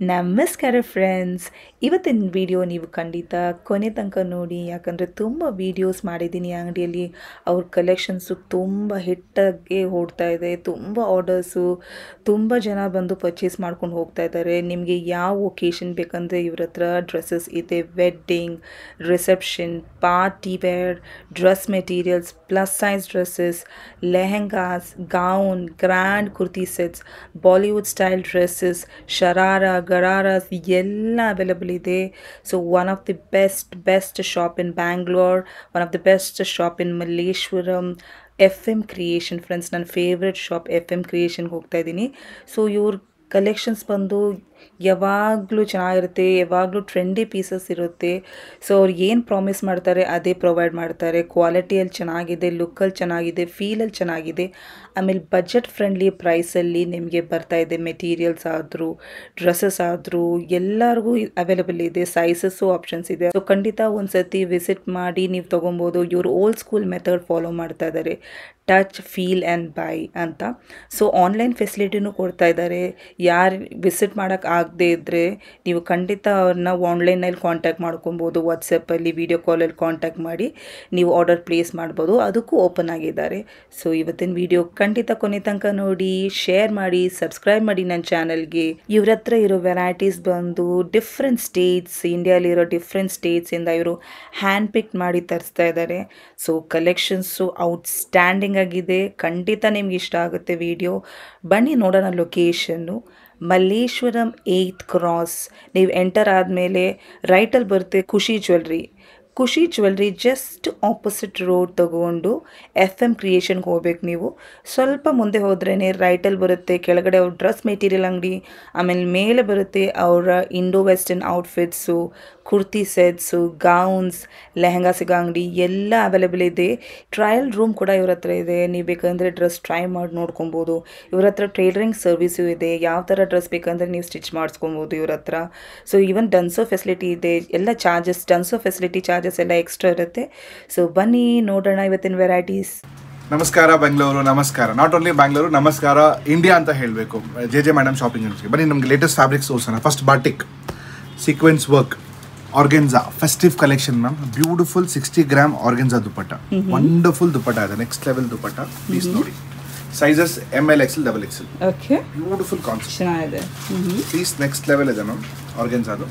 ನಮಸ್ಕಾರ ಫ್ರೆಂಡ್ಸ್ ಇವತ್ತಿನ ವಿಡಿಯೋ ನೀವು ಖಂಡಿತ ಕೊನೆ ತನಕ ನೋಡಿ ಯಾಕಂದರೆ ತುಂಬ ವೀಡಿಯೋಸ್ ಮಾಡಿದ್ದೀನಿ ಅಂಗಡಿಯಲ್ಲಿ ಅವ್ರ ಕಲೆಕ್ಷನ್ಸು ತುಂಬ ಹಿಟ್ಟಾಗಿ ಓಡ್ತಾ ಇದೆ ತುಂಬ ಆರ್ಡರ್ಸು ತುಂಬ ಜನ ಬಂದು ಪರ್ಚೇಸ್ ಮಾಡ್ಕೊಂಡು ಹೋಗ್ತಾ ಇದ್ದಾರೆ ನಿಮಗೆ ಯಾವ ಒಕೇಶನ್ ಬೇಕಂದರೆ ಇವ್ರ ಹತ್ರ ಡ್ರೆಸ್ಸಸ್ ಇದೆ wedding reception party wear dress materials plus size dresses lehengas gown grand kurti sets Bollywood style dresses sharara ghararas ಎಲ್ಲ ಅವೈಲಬಲ್ ಇದೆ so one of the best best shop in Bangalore one of the best shop in Malleshwaram F M creation friends ನನ್ನ favourite shop F M ಕ್ರಿಯೇಷನ್ಗೆ ಹೋಗ್ತಾ ಇದ್ದೀನಿ so ಇವ್ರ collections ಬಂದು ಯಾವಾಗಲೂ ಚೆನ್ನಾಗಿರುತ್ತೆ ಯಾವಾಗಲೂ ಟ್ರೆಂಡಿ ಪೀಸಸ್ ಇರುತ್ತೆ ಸೊ ಅವ್ರು ಏನು ಪ್ರಾಮಿಸ್ ಮಾಡ್ತಾರೆ ಅದೇ ಪ್ರೊವೈಡ್ ಮಾಡ್ತಾರೆ ಕ್ವಾಲಿಟಿಯಲ್ಲಿ ಚೆನ್ನಾಗಿದೆ ಲುಕ್ಕಲ್ಲಿ ಚೆನ್ನಾಗಿದೆ ಫೀಲಲ್ಲಿ ಚೆನ್ನಾಗಿದೆ ಆಮೇಲೆ ಬಜೆಟ್ ಫ್ರೆಂಡ್ಲಿ ಪ್ರೈಸಲ್ಲಿ ನಿಮಗೆ ಬರ್ತಾ ಇದೆ ಮೆಟೀರಿಯಲ್ಸ್ ಆದರೂ ಡ್ರೆಸ್ಸಸ್ ಆದರೂ ಎಲ್ಲರಿಗೂ ಅವೈಲೇಬಲ್ ಇದೆ ಸೈಜಸ್ಸು ಆಪ್ಷನ್ಸ್ ಇದೆ ಸೊ ಖಂಡಿತ ಒಂದ್ಸತಿ ವಿಸಿಟ್ ಮಾಡಿ ನೀವು ತೊಗೊಬೋದು ಇವರು ಓಲ್ಡ್ ಸ್ಕೂಲ್ ಮೆಥಡ್ ಫಾಲೋ ಮಾಡ್ತಾ ಇದ್ದಾರೆ ಟಚ್ ಫೀಲ್ ಆ್ಯಂಡ್ ಬೈ ಅಂತ ಸೊ ಆನ್ಲೈನ್ ಫೆಸಿಲಿಟಿನೂ ಕೊಡ್ತಾ ಇದ್ದಾರೆ ಯಾರು ವಿಸಿಟ್ ಮಾಡೋಕ್ಕೆ ಆಗದೆ ಇದ್ದರೆ ನೀವು ಖಂಡಿತ ಅವ್ರನ್ನ ಆನ್ಲೈನಲ್ಲಿ ಕಾಂಟ್ಯಾಕ್ಟ್ ಮಾಡ್ಕೊಬೋದು ವಾಟ್ಸಪ್ಪಲ್ಲಿ ವೀಡಿಯೋ ಕಾಲಲ್ಲಿ ಕಾಂಟ್ಯಾಕ್ಟ್ ಮಾಡಿ ನೀವು ಆರ್ಡರ್ ಪ್ಲೇಸ್ ಮಾಡ್ಬೋದು ಅದಕ್ಕೂ ಓಪನ್ ಆಗಿದ್ದಾರೆ ಸೊ ಇವತ್ತಿನ ವಿಡಿಯೋ ಖಂಡಿತ ಕೊನೆ ತನಕ ನೋಡಿ ಶೇರ್ ಮಾಡಿ ಸಬ್ಸ್ಕ್ರೈಬ್ ಮಾಡಿ ನನ್ನ ಚಾನಲ್ಗೆ ಇವ್ರ ಹತ್ರ ಇರೋ ವೆರೈಟೀಸ್ ಬಂದು ಡಿಫ್ರೆಂಟ್ ಸ್ಟೇಟ್ಸ್ ಇಂಡಿಯಾಲಿರೋ ಡಿಫ್ರೆಂಟ್ ಸ್ಟೇಟ್ಸಿಂದ ಇವರು ಹ್ಯಾಂಡ್ ಪಿಕ್ ಮಾಡಿ ತರಿಸ್ತಾ ಇದ್ದಾರೆ ಸೊ ಕಲೆಕ್ಷನ್ಸು ಔಟ್ಸ್ಟ್ಯಾಂಡಿಂಗ್ ಆಗಿದೆ ಖಂಡಿತ ನಿಮ್ಗೆ ಇಷ್ಟ ಆಗುತ್ತೆ ವಿಡಿಯೋ ಬನ್ನಿ ನೋಡೋಣ ಲೊಕೇಶನ್ನು ಮಲ್ಲೇಶ್ವರಂ ಏಯ್ತ್ ಕ್ರಾಸ್ ನೀವು ಎಂಟರ್ ಆದಮೇಲೆ ರೈಟಲ್ಲಿ ಬರುತ್ತೆ Khushi jewellery Khushi jewellery just opposite road ತಗೊಂಡು ಎಫ್ ಎಮ್ ಕ್ರಿಯೇಷನ್ಗೆ ಹೋಗ್ಬೇಕು ನೀವು ಸ್ವಲ್ಪ ಮುಂದೆ ಹೋದ್ರೇ ರೈಟಲ್ಲಿ ಬರುತ್ತೆ ಕೆಳಗಡೆ ಅವ್ರ ಡ್ರೆಸ್ ಮೆಟೀರಿಯಲ್ ಅಂಗಡಿ ಆಮೇಲೆ ಮೇಲೆ ಬರುತ್ತೆ ಅವರ Indo western outfits kurti sets gowns lehenga ಸಿಗೋ ಅಂಗಡಿ ಎಲ್ಲ ಅವೈಲೇಬಲ್ ಇದೆ ಟ್ರಯಲ್ ರೂಮ್ ಕೂಡ ಇವ್ರ ಹತ್ರ ಇದೆ ನೀವು ಬೇಕಂದರೆ ಡ್ರೆಸ್ ಟ್ರೈ ಮಾಡಿ ನೋಡ್ಕೊಬೋದು ಇವ್ರ ಹತ್ರ ಟೈಲರಿಂಗ್ ಸರ್ವಿಸು ಇದೆ ಯಾವ ಥರ ಡ್ರೆಸ್ ಬೇಕಂದರೆ ನೀವು ಸ್ಟಿಚ್ ಮಾಡಿಸ್ಕೊಬೋದು ಇವ್ರ ಹತ್ರ ಸೊ ಈವನ್ ಡನ್ಸೋ ಫೆಸಿಲಿಟಿ ಇದೆ ಎಲ್ಲ ಚಾರ್ಜಸ್ ಡನ್ಸೋ ಫೆಸಿಲಿಟಿ ಚಾರ್ಜಸ್ ಎಲ್ಲ ಎಕ್ಸ್ಟ್ರಾ ಇರುತ್ತೆ ಸೊ ಬನ್ನಿ ನೋಡೋಣ ಇವತ್ತಿನ ವೆರೈಟೀಸ್ ನಮಸ್ಕಾರ ಬೆಂಗಳೂರು ನಮಸ್ಕಾರ ನಾಟ್ ಓನ್ಲಿ ಬ್ಯಾಂಗ್ಳೂರು ನಮಸ್ಕಾರ ಇಂಡಿಯಾ ಅಂತ ಹೇಳಬೇಕು J J madam shopping industry ಬನ್ನಿ ನಮಗೆ ಲೇಟೆಸ್ಟ್ ಫ್ಯಾಬ್ರಿಕ್ಸ್ ತೋರಿಸೋಣ first batik sequence work organza festive collection ma'am beautiful sixty gram organza dupatta wonderful dupatta ಇದೆ ನೆಕ್ಸ್ಟ್ ಲೆವೆಲ್ ದುಪ್ಪಟ್ಟ ಪ್ಲೀಸ್ ನೋಡಿ sizes M L XL double XL okay beautiful concept ಚೆನ್ನಾಗಿದೆ please next level ಇದೆ ma'am ಆರ್ಗೆನ್ಸಾದು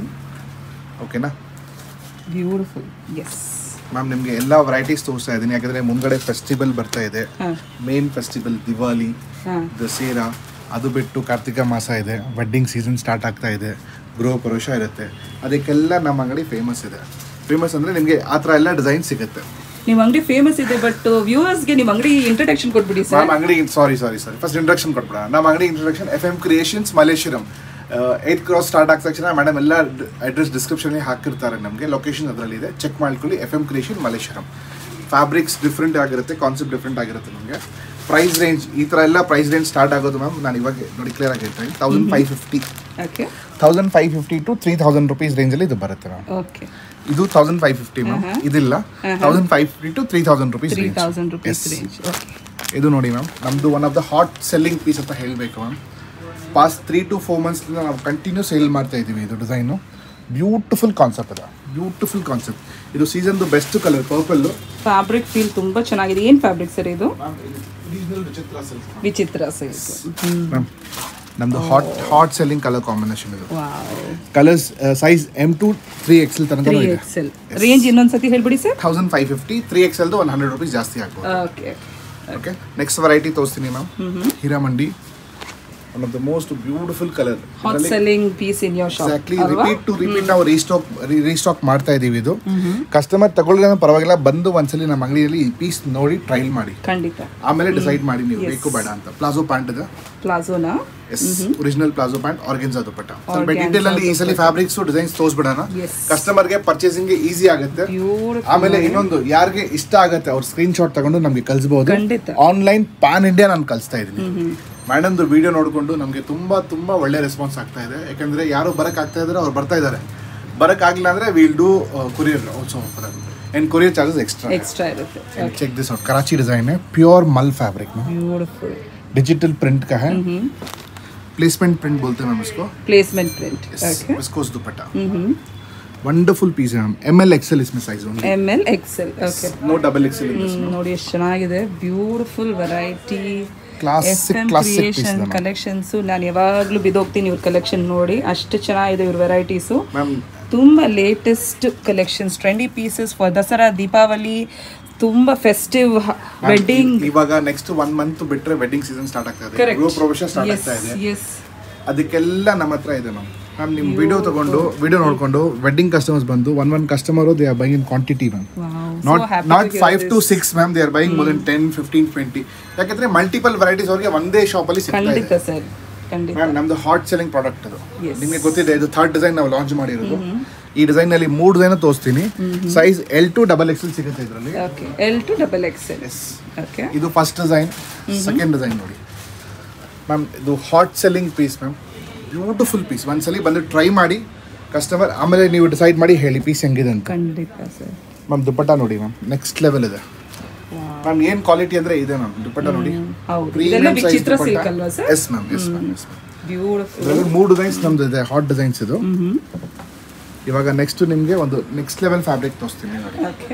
ಓಕೆನಾ beautiful yes ma'am ನಿಮಗೆ ಎಲ್ಲ varieties ತೋರಿಸ್ತಾ ಇದ್ದೀನಿ ಯಾಕಂದರೆ ಮುಂದ್ಗಡೆ ಫೆಸ್ಟಿವಲ್ ಬರ್ತಾ ಇದೆ ಹಾಂ ಮೇನ್ ಫೆಸ್ಟಿವಲ್ ದಿವಾಲಿ ಹಾಂ ದಸರಾ ಅದು ಬಿಟ್ಟು ಕಾರ್ತಿಕ ಮಾಸ ಇದೆ ವೆಡ್ಡಿಂಗ್ ಸೀಸನ್ ಸ್ಟಾರ್ಟ್ ಆಗ್ತಾ ಇದೆ ಗೃಹ ಪ್ರವೇಶ ಇರುತ್ತೆ ಅದಕ್ಕೆಲ್ಲ ನಮ್ಮ ಅಂಗಡಿ ಫೇಮಸ್ ಇದೆ ಫೇಮಸ್ ಅಂದರೆ ನಿಮಗೆ ಆ ಥರ ಎಲ್ಲ ಡಿಸೈನ್ ಸಿಗುತ್ತೆ ನಿಮ್ಮ ಅಂಗಡಿ ಫೇಮಸ್ ಇದೆ ಬಟ್ ವ್ಯೂವರ್ಸ್ಗೆ ನಿಮ್ಮ ಅಂಗಡಿ ಇಂಟ್ರಡಕ್ಷನ್ ಕೊಟ್ಬಿಡಿ ಸರ್ ನಮ್ಮ ಅಂಗಡಿ ಸಾರಿ ಸಾರಿ ಸಾರಿ ಫಸ್ಟ್ ಇಂಟ್ರಡಕ್ಷನ್ ಕೊಟ್ಬಿಡ ನಮ್ಮ ಅಂಗಡಿ introduction F M creations Malleshwaram eight cross start ಆಗ್ತಾ ತಕ್ಷಣ ಮೇಡಮ್ ಎಲ್ಲ ಅಡ್ರೆಸ್ ಡಿಸ್ಕ್ರಿಪ್ಷನ್ಗೆ ಹಾಕಿರ್ತಾರೆ ನಮಗೆ ಲೊಕೇಶನ್ ಅದರಲ್ಲಿದೆ ಚೆಕ್ ಮಾಡ್ಕೊಳ್ಳಿ F M creation Malleshwaram fabrics different ಆಗಿರುತ್ತೆ ಕಾನ್ಸೆಪ್ಟ್ ಡಿಫ್ರೆಂಟ್ ಆಗಿರುತ್ತೆ ನಮಗೆ ಪ್ರೈಸ್ ರೇಂಜ್ ಈ ಥರ ಎಲ್ಲ ಪ್ರೈಸ್ ರೇಂಜ್ ಸ್ಟಾರ್ಟ್ ಆಗೋದು ಮ್ಯಾಮ್ ನಾನು ಇವಾಗ ನೋಡಿ ಕ್ಲಿಯರ್ ಆಗಿ ಹೇಳ್ತೀನಿ thousand five fifty okay thousand five fifty to three thousand rupees ರೇಂಜಲ್ಲಿ ಇದು ಬರುತ್ತೆ ಮ್ಯಾಮ್ ಓಕೆ ಇದು ತೌಸಂಡ್ ಫೈವ್ ಫಿಫ್ಟಿ ಮ್ಯಾಮ್ ಇದಿಲ್ಲ thousand five fifty to three thousand rupees three thousand rupees range okay ಇದು ನೋಡಿ ಮ್ಯಾಮ್ ನಮ್ಮದು one of the hot selling piece ಅಂತ ಹೇಳಬೇಕು ma'am past three to four ಮಂತ್ಸ್ಲಿಂದ ನಾವು ಕಂಟಿನ್ಯೂ ಸೇಲ್ ಮಾಡ್ತಾ ಇದ್ದೀವಿ ಇದು ಡಿಸೈನು ಬ್ಯೂಟಿಫುಲ್ ಕಾನ್ಸೆಪ್ಟ್ ಇದೆ ಬ್ಯೂಟಿಫುಲ್ ಕಾನ್ಸೆಪ್ಟ್ ಇದು ಸೀಸನ್ದು best colour purple fabric feel ತುಂಬಾ ಚೆನ್ನಾಗಿದೆ ಏನು ಫ್ಯಾಬ್ರಿಕ್ ಸರ್ ಇದು Vichitra silk Vichitra silk ma'am ನಮ್ಮದು hot hot selling colour combination ಇದು wow colours size M to three XL ತನಕ ತ್ರೀ ಇದೆ ಎಕ್ಸೆಲ್ ರೇಂಜ್ ಇನ್ನೊಂದ್ಸತಿ ಹೇಳ್ಬಿಡಿ sir thousand five fifty three ಎಕ್ಸೆಲ್ದು ಒನ್ ಹಂಡ್ರೆಡ್ ರುಪೀಸ್ ಜಾಸ್ತಿ ಆಗ್ಬೋದು ಓಕೆ ಓಕೆ ನೆಕ್ಸ್ಟ್ ವೆರೈಟಿ ತೋರಿಸ್ತೀನಿ ma'am Heeramandi one of the most beautiful colour hot selling piece in your shop exactly repeat to repeat ನಾವು restock restock ಮಾಡ್ತಾ ಇದೀವಿ ಇದು customer ತಗೊಳ್ಳಿಲ್ಲ ಪರವಾಗಿಲ್ಲ ಬಂದು ಒಂದ್ಸಲಿ ನಮ್ಮ ಅಂಗಡಿಯಲ್ಲಿ ಈ ಪೀಸ್ ನೋಡಿ ಟ್ರೈಲ್ ಮಾಡಿ ಖಂಡಿತ ಆಮೇಲೆ ಡಿಸೈಡ್ ಮಾಡಿ ನೀವು ಬೇಕು ಬೇಡ ಅಂತ ಪ್ಲಾಜೋ ಪ್ಯಾಂಟ್ ಇದೆ ಪ್ಲಾಜೋನಾ yes original palazzo pant organza dupatta ಸ್ವಲ್ಪ ಡೀಟೇಲ್ ಅಲ್ಲಿ ಈ ಸಲ ಫ್ಯಾಬ್ರಿಕ್ಸ್ ಡಿಸೈನ್ಸ್ ತೋರಿಸ್ಬಿಡೋಣ Yes. ಕಸ್ಟಮರ್ಗೆ ಪರ್ಚೇಸಿಂಗ್ ಈಸಿ ಆಗುತ್ತೆ Beautiful. ಆಮೇಲೆ ಇನ್ನೊಂದು ಯಾರಿಗೆ ಇಷ್ಟ ಆಗುತ್ತೆ ಅವ್ರ ಸ್ಕ್ರೀನ್ ಶಾಟ್ ತಗೊಂಡು ನಮಗೆ ಕಳಿಸಬಹುದು ಖಂಡಿತ. ಆನ್ಲೈನ್ ಪ್ಯಾನ್ ಇಂಡಿಯಾ ನಾನು ಕಳಿಸ್ತಾ ಇದ್ದೀನಿ ಮೇಡಮ್ದು ವಿಡಿಯೋ ನೋಡಿಕೊಂಡು ನಮಗೆ ತುಂಬಾ ತುಂಬಾ ಒಳ್ಳೆ ರೆಸ್ಪಾನ್ಸ್ ಆಗ್ತಾ ಇದೆ ಯಾಕಂದ್ರೆ ಯಾರು ಬರಕ್ ಆಗ್ತಾ ಇದ್ದಾರೆ ಅವ್ರು ಬರ್ತಾ ಇದ್ದಾರೆ ಬರಕ್ ಆಗಿಲ್ಲ ಅಂದ್ರೆ will do courier also and courier charges extra extra ಇರುತ್ತೆ check this out Karachi design है प्योर मल फैब्रिक में ಬ್ಯೂಟಿಫುಲ್ डिजिटल प्रिंट का है प्लेसमेंट प्रिंट बोलते हैं मैम इसको placement print okay viscose dupatta ಹ್ಞೂ वंडरफुल पीस है मैम एम एल एक्सएल इसमें size only M L XL okay no double XL in this ನೋಡಿ ಎಷ್ಟು ಚೆನ್ನಾಗಿದೆ beautiful variety Classic, classic piece creation ಇದೆ, ma'am. ಕಲೆಕ್ಷನ್ಸು ನಾನು ಯಾವಾಗಲೂ ಬಿದ್ದೋಗ್ತೀನಿ ಇವ್ರ ಕಲೆಕ್ಷನ್ ನೋಡಿ ಅಷ್ಟು ಚೆನ್ನಾಗಿದೆ ಇವ್ರ ವೆರೈಟೀಸು मैम ತುಂಬ latest collections trendy pieces for Dasara Deepavali ತುಂಬ ಫೆಸ್ಟಿವ್ ವೆಡ್ಡಿಂಗ್ ಇವಾಗ ನೆಕ್ಸ್ಟ್ ಒನ್ ಮಂತ್ ಬಿಟ್ರೆ ವೆಡ್ಡಿಂಗ್ ಸೀಸನ್ ಸ್ಟಾರ್ಟ್ ಆಗ್ತಾ ಇದೆ ಗೃಹ ಪ್ರವೇಶ ಸ್ಟಾರ್ಟ್ ಆಗ್ತಾ ಇದೆ ಎಸ್ ಅದಕ್ಕೆಲ್ಲ ನಮ್ಮ ಹತ್ರ ಇದೆ ಮ್ಯಾಮ್ ಮ್ಯಾಮ್ ನಿಮ್ಮ ವಿಡಿಯೋ ತಗೊಂಡು ವಿಡಿಯೋ ನೋಡ್ಕೊಂಡು ವೆಡ್ಡಿಂಗ್ ಕಸ್ಟಮರ್ಸ್ ಬಂದು one one customer they are buying in quantity ma'am not not five to six ma'am they are buying more than ten fifteen twenty ಯಾಕಂದ್ರೆ ಮಲ್ಟಿಪಲ್ ವೆರೈಟೀಸ್ ಅವ್ರಿಗೆ ಒಂದೇ ಶಾಪಲ್ಲಿ ಸಿಗ್ತಾ ಇದೆ ಖಂಡಿತ ಸರ್ ಖಂಡಿತ ಮ್ಯಾಮ್ ನಮ್ದು ಹಾಟ್ ಸೆಲ್ಲಿಂಗ್ ಪ್ರಾಡಕ್ಟ್ ಅದು Yes. ನಿಮಗೆ ಗೊತ್ತಿದೆ ಇದು ಥರ್ಡ್ ಡಿಸೈನ್ ನಾವು ಲಾಂಚ್ ಮಾಡಿರೋದು ಈ ಡಿಸೈನ್ ನಲ್ಲಿ ಮೂರು ಡಿಸೈನ್ ತೋರಿಸ್ತೀನಿ size L to double XL ಸಿಗುತ್ತೆ ಇದರಲ್ಲಿ okay L to double XL yes okay ಇದು ಫಸ್ಟ್ ಡಿಸೈನ್ ಸೆಕೆಂಡ್ ಡಿಸೈನ್ ನೋಡಿ ಮ್ಯಾಮ್ ಇದು hot selling piece ma'am beautiful piece ಒಂದ್ಸಲಿ ಬಂದು ಟ್ರೈ ಮಾಡಿ ಕಸ್ಟಮರ್ ಆಮೇಲೆ ನೀವು ಡಿಸೈಡ್ ಮಾಡಿ ಹೇಳಿ ಪೀಸ್ ಹೆಂಗಿದೆ ಅಂತ ಖಂಡಿತ ಸರ್ ಮ್ಯಾಮ್ ದುಪ್ಪಟ್ಟ ನೋಡಿ ಮ್ಯಾಮ್ ನೆಕ್ಸ್ಟ್ ಲೆವೆಲ್ ಇದೆ ಮ್ಯಾಮ್ ಏನು ಕ್ವಾಲಿಟಿ ಅಂದ್ರೆ ಇದೆ ಮ್ಯಾಮ್ ದುಪ್ಪಟ್ಟ ನೋಡಿ ಹೌದು ಇದೆಲ್ಲ ವಿಚಿತ್ರ ಸಿಲ್ಕ್ ಅಲ್ವಾ sir yes ma'am yes ma'am yes ma'am beautiful ಇದರಲ್ಲಿ ಮೂರು ಡಿಸೈನ್ಸ್ ನಮ್ದು ಇದೆ ಹಾಟ್ ಡಿಸೈನ್ಸ್ ಇದು ಇವಾಗ ನೆಕ್ಸ್ಟ್ ನಿಮಗೆ ಒಂದು ನೆಕ್ಸ್ಟ್ ಲೆವೆಲ್ ಫ್ಯಾಬ್ರಿಕ್ ತೋರಿಸ್ತೀನಿ ನೋಡಿ ಓಕೆ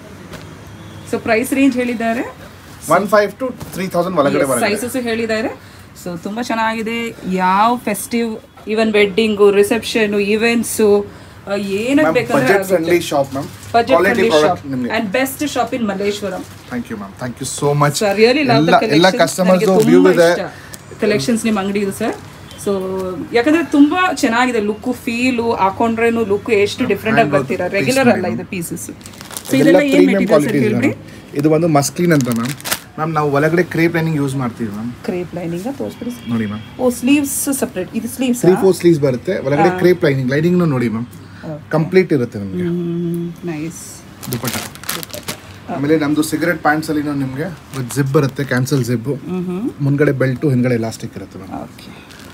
ಸೊ ಪ್ರೈಸ್ ರೇಂಜ್ ಹೇಳಿದ್ದಾರೆ one five to three thousand ಒಳಗಡೆ ಬರುತ್ತೆ ಸೈಸಸ್ ಹೇಳಿದ್ದಾರೆ ಸೊ ತುಂಬ ಚೆನ್ನಾಗಿದೆ ಯಾವ festive even wedding reception events ಏನಕ್ಕೆ ಬೇಕಂದ್ರೆ budget friendly shop ma'am budget quality friendly shop product ನಿಮಗೆ and best shop in Malleshwaram thank you ma'am thank you so much so really love the ಎಲ್ಲ ಎಲ್ಲ customers view ಇದೆ collections ನಿಮ್ಮ ಅಂಗಡಿ ಇದು sir so ಯಾಕಂದ್ರೆ ತುಂಬಾ ಚೆನ್ನಾಗಿದೆ ಲುಕ್ ಫೀಲು ಹಾಕೊಂಡ್ರೇನು ಲುಕ್ ಎಷ್ಟು ಡಿಫ್ರೆಂಟ್ ಆಗಿ ಬರ್ತೀರಾ ರೆಗ್ಯುಲರ್ ಅಲ್ಲ ಇದು ಪೀಸಸ್ ಸೊ ಇದೆಲ್ಲ ಇದೆಲ್ಲ ಏನ್ ಪ್ರೀಮಿಯಂ ಮೆಟೀರಿಯಲ್ ಸರ್ ಕ್ವಾಲಿಟಿ ಹೇಳ್ರಿ ಇದು ಒಂದು ಮಸ್ಕ್ಲಿನ್ ಅಂತ ಮ್ಯಾಮ್ ಮ್ಯಾಮ್ ನಾವು ಒಳಗಡೆ ಕ್ರೇಪ್ ಲೈನಿಂಗ್ ಯೂಸ್ ಮಾಡ್ತೀವಿ ಮ್ಯಾಮ್ ಕ್ರೇಪ್ ಲೈನಿಂಗ್ ತೋರಿಸ್ಬಿಡಿ ನೋಡಿ ಮ್ಯಾಮ್ ಓ ಸ್ಲೀವ್ಸ್ ಸಪ್ರೇಟ್ ಇದು ಸ್ಲೀವ್ಸ್ ತ್ರೀ ಫೋರ್ ಸ್ಲೀವ್ಸ್ ಬರುತ್ತೆ ಒಳಗಡೆ ಕ್ರೇಪ್ ಲೈನಿಂಗ್ ಲೈನಿಂಗ್ ನೋಡಿ ಮ್ಯಾಮ್ ಕಂಪ್ಲೀಟ್ ಇರುತ್ತೆ ನಿಮಗೆ ನೈಸ್ ದುಪಟ್ಟ ಆಮೇಲೆ ನಮ್ದು ಸಿಗರೆಟ್ ಪ್ಯಾಂಟ್ಸ್ ಅಲ್ಲಿ ನಿಮಗೆ ಜಿಪ್ ಬರುತ್ತೆ ಕ್ಯಾನ್ಸಲ್ ಜಿಪ್ ಮುಂದ್ಗಡೆ ಬೆಲ್ಟು ಹಿಂದ್ಗಡೆ ಎಲಾಸ್ಟಿಕ್ ಇರುತ್ತೆ ಮ್ಯಾಮ್ ಓಕೆ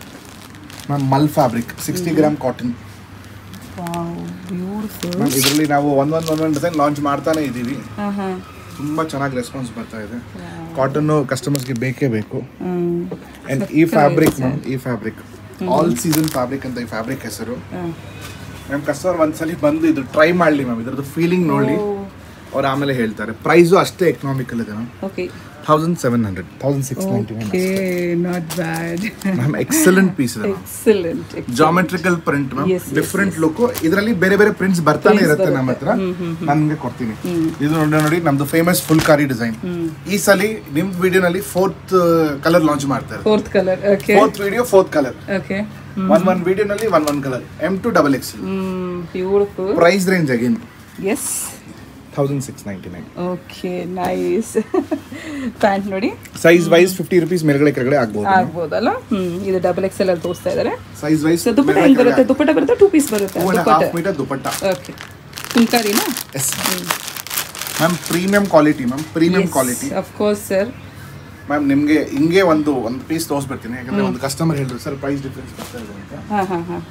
ಮ್ಯಾಮ್ ಮಲ್ fabric sixty gram cotton wow beautiful ma'am ಇದರಲ್ಲಿ ನಾವು ಒಂದೊಂದು ಒಂದೊಂದು ಡಿಸೈನ್ ಲಾಂಚ್ ಮಾಡ್ತಾನೆ ಇದ್ದೀವಿ ಹಾಂ ಹಾಂ ತುಂಬಾ ಚೆನ್ನಾಗಿ ರೆಸ್ಪಾನ್ಸ್ ಬರ್ತಾ ಇದೆ ಕಾಟನ್ನು ಕಸ್ಟಮರ್ಸ್ಗೆ ಬೇಕೇ ಬೇಕು ಹ್ಮ್ ಅಂಡ್ ಈ ಫ್ಯಾಬ್ರಿಕ್ ಮ್ಯಾಮ್ ಈ ಫ್ಯಾಬ್ರಿಕ್ ಆಲ್ ಸೀಸನ್ ಫ್ಯಾಬ್ರಿಕ್ ಅಂತ ಈ ಫ್ಯಾಬ್ರಿಕ್ ಹೆಸರು ಹಾಂ ಮ್ಯಾಮ್ ಕಸ್ಟಮರ್ ಒಂದ್ಸಲಿ ಬಂದು ಇದು ಟ್ರೈ ಮಾಡಲಿ ಮ್ಯಾಮ್ ಇದ್ರದ್ದು ಫೀಲಿಂಗ್ ನೋಡಿ ಅವ್ರು ಆಮೇಲೆ ಹೇಳ್ತಾರೆ ಪ್ರೈಸು ಅಷ್ಟೇ ಎಕನಾಮಿಕಲ್ ಇದೆ ma'am okay thousand seven hundred thousand six ninety nine okay not bad ma'am excellent piece ಇದೆ ma'am excellent geometrical print ma'am Yes, yes, different look ಇದರಲ್ಲಿ ಬೇರೆ ಬೇರೆ ಪ್ರಿಂಟ್ಸ್ ಬರ್ತಾನೆ ಇರುತ್ತೆ ನಮ್ಮ ಹತ್ರ ನಾನು ನಿಮಗೆ ಕೊಡ್ತೀನಿ ಇದು ನೋಡಿ ನೋಡಿ ನಮ್ದು ಫೇಮಸ್ ಫುಲ್ಕಾರಿ ಡಿಸೈನ್ ಈ ಸಲಿ ನಿಮ್ ವಿಡಿಯೋನಲ್ಲಿ ಫೋರ್ತ್ ಕಲರ್ ಲಾಂಚ್ ಮಾಡ್ತಾರೆ fourth colour okay fourth video fourth colour okay one one ವಿಡಿಯೋನಲ್ಲಿ one one colour M to double X hmm beautiful price range again yes thousand six ninety nine okay nice pant ನೋಡಿ size wise fifty rupees ಮೇಲ್ಗಡೆ ಕೆಳಗಡೆ ಆಗ್ಬೋದು ಆಗ್ಬೋದಲ್ಲ ಹ್ಮ್ ಇದು double X ಅಲ್ಲಿ ತೋರಿಸ್ತಾ ಇದ್ದಾರೆ ಸೈಜ್ ವೈಸ್ ಸೊ ದುಪ್ಪಟ್ಟ ಹೆಂಗ್ ಬರುತ್ತೆ ದುಪ್ಪಟ್ಟ ಬರುತ್ತೆ ಟೂ ಪೀಸ್ ಬರುತ್ತೆ two and dupatta half metre dupatta okay ಫುಲ್ಕಾರಿನಾ yes ma'am premium quality ma'am premium quality of course sir ma'am ನಿಮಗೆ ಹಿಂಗೆ ಒಂದು ಒಂದು ಪೀಸ್ ತೋರಿಸ್ಬಿಡ್ತೀನಿ ಯಾಕಂದ್ರೆ ಒಂದು ಕಸ್ಟಮರ್ ಹೇಳಿದ್ರು ಸರ್ ಪ್ರೈಸ್ ಡಿಫ್ರೆನ್ಸ್ ಬರ್ತಾ ಇದೆ ಅಂತ ಹಾಂ ಹಾಂ ಹಾಂ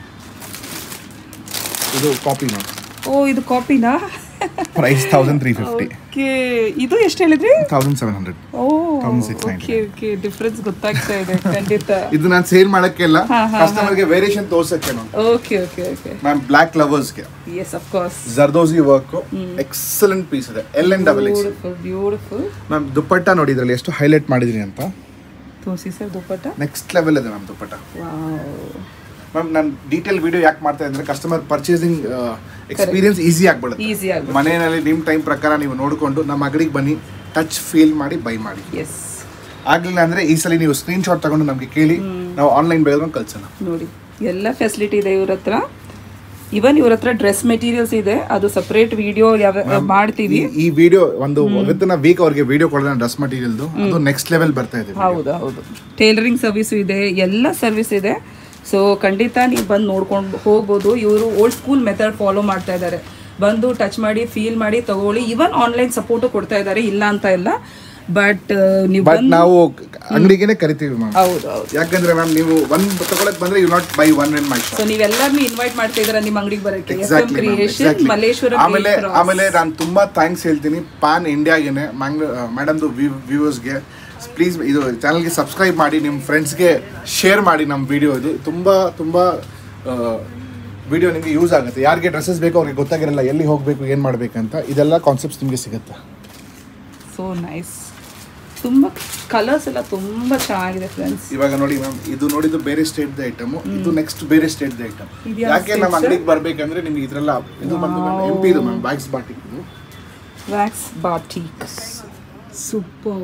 ಇದು ಕಾಪಿ ಮ್ಯಾಮ್ ಓ ಇದು ಕಾಪಿನಾ price thousand three fifty okay ಇದು ಎಷ್ಟು ಹೇಳಿದ್ರಿ thousand seven hundred oh 1699. Okay okay difference ಗೊತ್ತಾಗ್ತಾ ಇದೆ ಖಂಡಿತ ಇದು ನಾನು ಸೇಲ್ ಮಾಡಕ್ಕೆಲ್ಲ ಹಾ, ಹಾ, ಕಸ್ಟಮರ್ಗೆ ವೇರಿಯೇಷನ್ ತೋರ್ಸಕ್ಕೆ ma'am okay okay okay ma'am black ಲವರ್ಸ್ಗೆ yes of course zardozi work excellent piece ಇದೆ L N double X beautiful beautiful ma'am dupatta ನೋಡಿ ಇದರಲ್ಲಿ ಎಷ್ಟು ಹೈಲೈಟ್ ಮಾಡಿದೀನಿ ಅಂತ ತೋರಿಸಿ ಸರ್ ದುಪ್ಪಟ್ಟ ನೆಕ್ಸ್ಟ್ ಲೆವೆಲ್ ಇದೆ ಮ್ಯಾಮ್ ದುಪ್ಪಟ್ಟ ವಾವ್ ಮ್ಯಾಮ್ ನಾನು ಡೀಟೇಲ್ ವಿಡಿಯೋ ಯಾಕೆ ಮಾಡ್ತಾ ಅಂದ್ರೆ ಕಸ್ಟಮರ್ ಪರ್ಚೇಸಿಂಗ್ ಎಕ್ಸ್ಪೀರಿಯನ್ಸ್ ಈಸಿ ಆಗ್ಬಿಡುತ್ತೆ ಈಸಿ ಆಗುತ್ತೆ ಮನೆಯಲ್ಲಿ ನಿಮ್ಮ ಟೈಮ್ ಪ್ರಕಾರ ನೀವು ನೋಡಿಕೊಂಡು ನಮ್ಮ ಅಂಗಡಿಗೆ ಬನ್ನಿ ಟಚ್ ಫೀಲ್ ಮಾಡಿ ಬೈ ಮಾಡಿ ಎಸ್ ಆಗ್ಲಿಲ್ಲ ಅಂದ್ರೆ ಈ ಸಲ ನೀವು ಸ್ಕ್ರೀನ್ ಶಾಟ್ ತಗೊಂಡು ನಮಗೆ ಕೇಳಿ ನಾವು ಆನ್ಲೈನ್ ಬೇಕಾದ್ರೆ ಕಳ್ಸೋಣ ನೋಡಿ ಎಲ್ಲ ಫೆಸಿಲಿಟಿ ಇದೆ ಇವ್ರ ಹತ್ರ ಇವನ್ ಇವ್ರ ಹತ್ರ ಡ್ರೆಸ್ ಮೆಟೀರಿಯಲ್ಸ್ ಇದೆ ಅದು ಸಪ್ರೇಟ್ ವಿಡಿಯೋ ಯಾವ ಮಾಡ್ತೀವಿ ಈ- ಈ ವಿಡಿಯೋ ಒಂದು ವಿತಿನ್ ವೀಕ್ ಅವ್ರಿಗೆ ವಿಡಿಯೋ ಕೊಡೋಣ ಡ್ರೆಸ್ ಮಟೀರಿಯಲ್ದು ಅದು ನೆಕ್ಸ್ಟ್ ಲೆವೆಲ್ ಬರ್ತಾ ಇದೆ ಹೌದು ಹೌದು ಟೇಲರಿಂಗ್ ಸರ್ವಿಸು ಇದೆ ಎಲ್ಲ ಸರ್ವಿಸ್ ಇದೆ ಸೊ ಖಂಡಿತ ನೀವು ಬಂದು ನೋಡ್ಕೊಂಡು ಹೋಗ್ಬೋದು ಇವರು ಓಲ್ಡ್ ಸ್ಕೂಲ್ ಮೆಥಡ್ ಫಾಲೋ ಮಾಡ್ತಾ ಇದ್ದಾರೆ ಬಂದು ಟಚ್ ಮಾಡಿ ಫೀಲ್ ಮಾಡಿ ತಗೊಳ್ಳಿ ಇವನ್ ಆನ್ಲೈನ್ ಸಪೋರ್ಟು ಕೊಡ್ತಾ ಇದ್ದಾರೆ ಇಲ್ಲ ಅಂತ ಇಲ್ಲ ಬಟ್ ನೀವು ಬಟ್ ಬಂದು ನಾವು ಅಂಗಡಿಗೆನೆ ಕರಿತೀವಿ ಮ್ಯಾಮ್ ಹೌದು ಹೌದು ಯಾಕಂದ್ರೆ ಮ್ಯಾಮ್ ನೀವು ಒಂದ್ ತಗೊಳಕ್ ಬಂದ್ರೆ you not buy one in my shop so ನೀವೆಲ್ಲರನ್ನೂ ಇನ್ವೈಟ್ ಮಾಡ್ತಾ ಇದ್ದೀರಾ ನಿಮ್ಮ ಅಂಗಡಿಗೆ ಬರೋಕ್ಕೆ F M exactly creation Malleshwara ಆಮೇಲೆ ಆಮೇಲೆ ನಾನು ತುಂಬಾ ಥ್ಯಾಂಕ್ಸ್ ಹೇಳ್ತೀನಿ ಪ್ಯಾನ್ ಇಂಡಿಯಾಗೆನೆ ಮ್ಯಾಂಗ್ಳೂರ್ ಮೇಡಮ್ದು ವ್ಯೂವರ್ಸ್ಗೆ ಪ್ಲೀಸ್ ಇದು ಚಾನಲ್ಗೆ ಸಬ್ಸ್ಕ್ರೈಬ್ ಮಾಡಿ ನಿಮ್ಮ ಫ್ರೆಂಡ್ಸ್ಗೆ ಶೇರ್ ಮಾಡಿ ನಮ್ಮ ವಿಡಿಯೋ ಇದು ತುಂಬ ತುಂಬ ವಿಡಿಯೋ ನಿಮಗೆ ಯೂಸ್ ಆಗುತ್ತೆ ಯಾರಿಗೆ ಡ್ರೆಸ್ಸಸ್ ಬೇಕೋ ಅವ್ರಿಗೆ ಗೊತ್ತಾಗಿರಲ್ಲ ಎಲ್ಲಿ ಹೋಗಬೇಕು ಏನು ಮಾಡಬೇಕಂತ ಇದೆಲ್ಲ ಕಾನ್ಸೆಪ್ಟ್ಸ್ ನಿಮಗೆ ಸಿಗುತ್ತೆ ಸೊ ನೈಸ್ ತುಂಬ ಕಲರ್ಸ್ ಎಲ್ಲ ತುಂಬ ಚೆನ್ನಾಗಿದೆ ಫ್ರೆಂಡ್ಸ್ ಇವಾಗ ನೋಡಿ ಮ್ಯಾಮ್ ಇದು ನೋಡಿದ್ದು ಬೇರೆ ಸ್ಟೇಟ್ ಐಟಮ್ ಇದು ನೆಕ್ಸ್ಟ್ ಬೇರೆ ಸ್ಟೇಟ್ ಐಟಮ್ ಇದ್ಯಾವ ಯಾಕೆ ನಮ್ಮ state, ಅಂಗಡಿಗೆ ಬರ್ಬೇಕಂದ್ರೆ ನಿಮ್ಗೆ ಇದ್ರೆಲ್ಲ ಇದು ಬಂದು ಎಂ ಪಿ ಇದು ಮ್ಯಾಮ್ ಬ್ಯಾಗ್ಸ್ ಬಾಟಿಕ್ ಇದು wax batiks super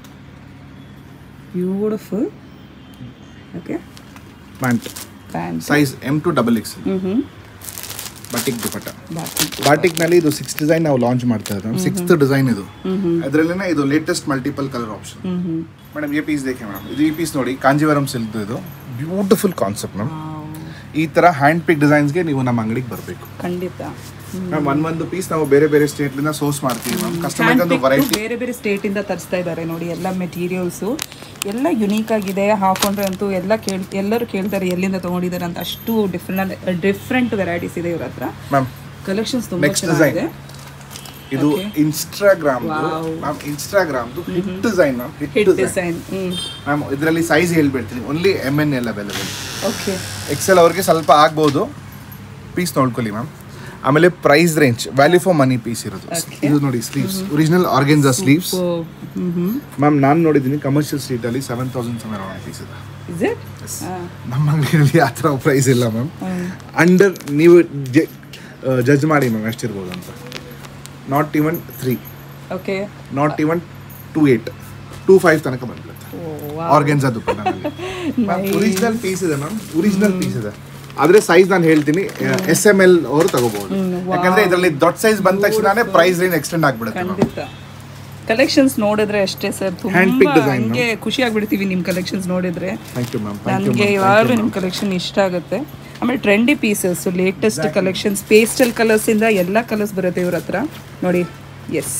beautiful okay pant pant size M to double X ಹ್ಞೂ ಹ್ಞೂ ಬಾಟಿಕ್ ದುಪಟ್ಟ ಬಾಟಿಕ್ ಬಾಟಿಕ್ ನಲ್ಲಿ ಇದು ಸಿಕ್ಸ್ ಡಿಸೈನ್ ನಾವು ಲಾಂಚ್ ಮಾಡ್ತಾ ಇದ್ದೀವಿ ಸಿಕ್ಸ್ತ್ ಡಿಸೈನ್ ಇದು ಅದರಲ್ಲೇ ಇದು ಲೇಟೆಸ್ಟ್ ಮಲ್ಟಿಪಲ್ ಕಲರ್ ಆಪ್ಷನ್ ಹ್ಞೂ ಹ್ಞೂ ಮೇಡಮ್ ಈ ಪೀಸ್ ದೇखे ಮೇಡಮ್ ಇದು ಈ ಪೀಸ್ ನೋಡಿ ಕಾಂಜೀವರಂ ಸಿಲ್ಕ್ ಇದು ಬ್ಯೂಟಿಫುಲ್ ಕಾನ್ಸೆಪ್ಟ್ ಮ್ಯಾಮ್ ಈ ತರ ಹ್ಯಾಂಡ್ ಪಿಕ್ ಡಿಸೈನ್ಸ್ಗೆ ನೀವು ನಮ್ಮ ಅಂಗಡಿಗೆ ಬರಬೇಕು ಖಂಡಿತ ಮ್ಯಾಮ್ ಒಂದೊಂದು ಪೀಸ್ ನಾವು ಬೇರೆ ಬೇರೆ ಸ್ಟೇಟ್ಲಿಂದ ಸೋರ್ಸ್ ಮಾಡ್ತೀವಿ ಮ್ಯಾಮ್ ಕಸ್ಟಮರ್ಗೆ ಒಂದು ವೆರೈಟಿ ಬೇರೆ ಬೇರೆ ಸ್ಟೇಟ್ ಇಂದ ತರಿಸ್ತಾ ಇದ್ದಾರೆ ನೋಡಿ ಎಲ್ಲ ಮೆಟೀರಿಯಲ್ಸು ಎಲ್ಲ ಯುನೀಕ್ ಆಗಿದೆ ಹಾಕೊಂಡ್ರೆ ಅಂತೂ ಎಲ್ಲ ಕೇಳ್ ಎಲ್ಲರೂ ಕೇಳ್ತಾರೆ ಎಲ್ಲಿಂದ ತೊಗೊಂಡಿದ್ದಾರೆ ಅಂತ ಅಷ್ಟು ಡಿಫ್ರೆಂಟ್ ಡಿಫ್ರೆಂಟ್ ವೆರೈಟೀಸ್ ಇದೆ ಇವ್ರ ಹತ್ರ ಮ್ಯಾಮ್ ಕಲೆಕ್ಷನ್ಸ್ ತುಂಬ Next ಚೆನ್ನಾಗಿದೆ ಇದು Instagram ma'am Instagram hit design ma'am hit hit design design ಹ್ಞೂ ಮ್ಯಾಮ್ ಇದರಲ್ಲಿ ಸೈಜ್ ಹೇಳ್ಬಿಡ್ತೀನಿ only M N L available okay XL ಅವ್ರಿಗೆ ಸ್ವಲ್ಪ ಆಗ್ಬೋದು ಪೀಸ್ ನೋಡ್ಕೊಳ್ಳಿ ಮ್ಯಾಮ್ ಆಮೇಲೆ price range value for money piece ಇರೋದು ಇದು ನೋಡಿ ಸ್ಲೀವ್ಸ್ ಒರಿಜಿನಲ್ ಆರ್ಗೆನ್ಸಾ ಸ್ಲೀವ್ಸ್ ಹ್ಞೂ ಹ್ಞೂ ಮ್ಯಾಮ್ ನಾನು ನೋಡಿದ್ದೀನಿ ಕಮರ್ಷಿಯಲ್ ಸ್ಟ್ರೀಟ್ ಅಲ್ಲಿ ಸೆವೆನ್ ತೌಸಂಡ್ ಸೆವೆನ್ ಪೀಸ್ ಇದೆ ಇಸ್ ಇಟ್ ನಮ್ಮ ಅಂಗಡಿಯಲ್ಲಿ ಆ ಥರ ಪ್ರೈಸ್ ಇಲ್ಲ ಮ್ಯಾಮ್ ಅಂಡರ್ ನೀವು ಜಡ್ಜ್ ಮಾಡಿ ಮ್ಯಾಮ್ ಎಷ್ಟಿರ್ಬೋದು ಅಂತ not even three okay not even two eight two five ತನಕ ಬಂದ್ಬಿಡುತ್ತೆ ಆರ್ಗೆನ್ಸಾ ದುಪ್ಪಟ್ಟಲ್ಲಿ ಒರಿಜಿನಲ್ ಪೀಸ್ ಇದೆ ಮ್ಯಾಮ್ ಒರಿಜಿನಲ್ ಪೀಸ್ ಇದೆ ಆದ್ರೆ ಸೈಜ್ ನಾನು ಹೇಳ್ತೀನಿ ಎಸ್ ಎಮ್ ಎಲ್ ಅವರು ತಗೋಬಹುದು ಯಾಕಂದ್ರೆ ಇದರಲ್ಲಿ ದೊಡ್ಡ ಸೈಜ್ ಬಂದ ತಕ್ಷಣ ಪ್ರೈಸ್ ರೇಂಜ್ ಎಕ್ಸ್ಟೆಂಡ್ ಆಗ್ಬಿಡುತ್ತೆ ಮ್ಯಾಮ್ ಖಂಡಿತ ಕಲೆಕ್ಷನ್ಸ್ ನೋಡಿದ್ರೆ ಅಷ್ಟೇ ಸರ್ Hand picked ತುಂಬಾ design, ಹಂಗೆ ಖುಷಿ ಆಗ್ಬಿಡ್ತೀವಿ ನಿಮ್ಮ ಕಲೆಕ್ಷನ್ಸ್ ನೋಡಿದ್ರೆ thank you ma'am thank you ನನಗೆ ಯಾವಾಗಲೂ ನಿಮ್ಮ ಕಲೆಕ್ಷನ್ ಇಷ್ಟ ಆಗುತ್ತೆ ಆಮೇಲೆ trendy pieces latest collections pastel colours ಇಂದ ಎಲ್ಲ ಕಲರ್ಸ್ ಬರುತ್ತೆ ಇವ್ರ ಹತ್ರ ನೋಡಿ ಎಸ್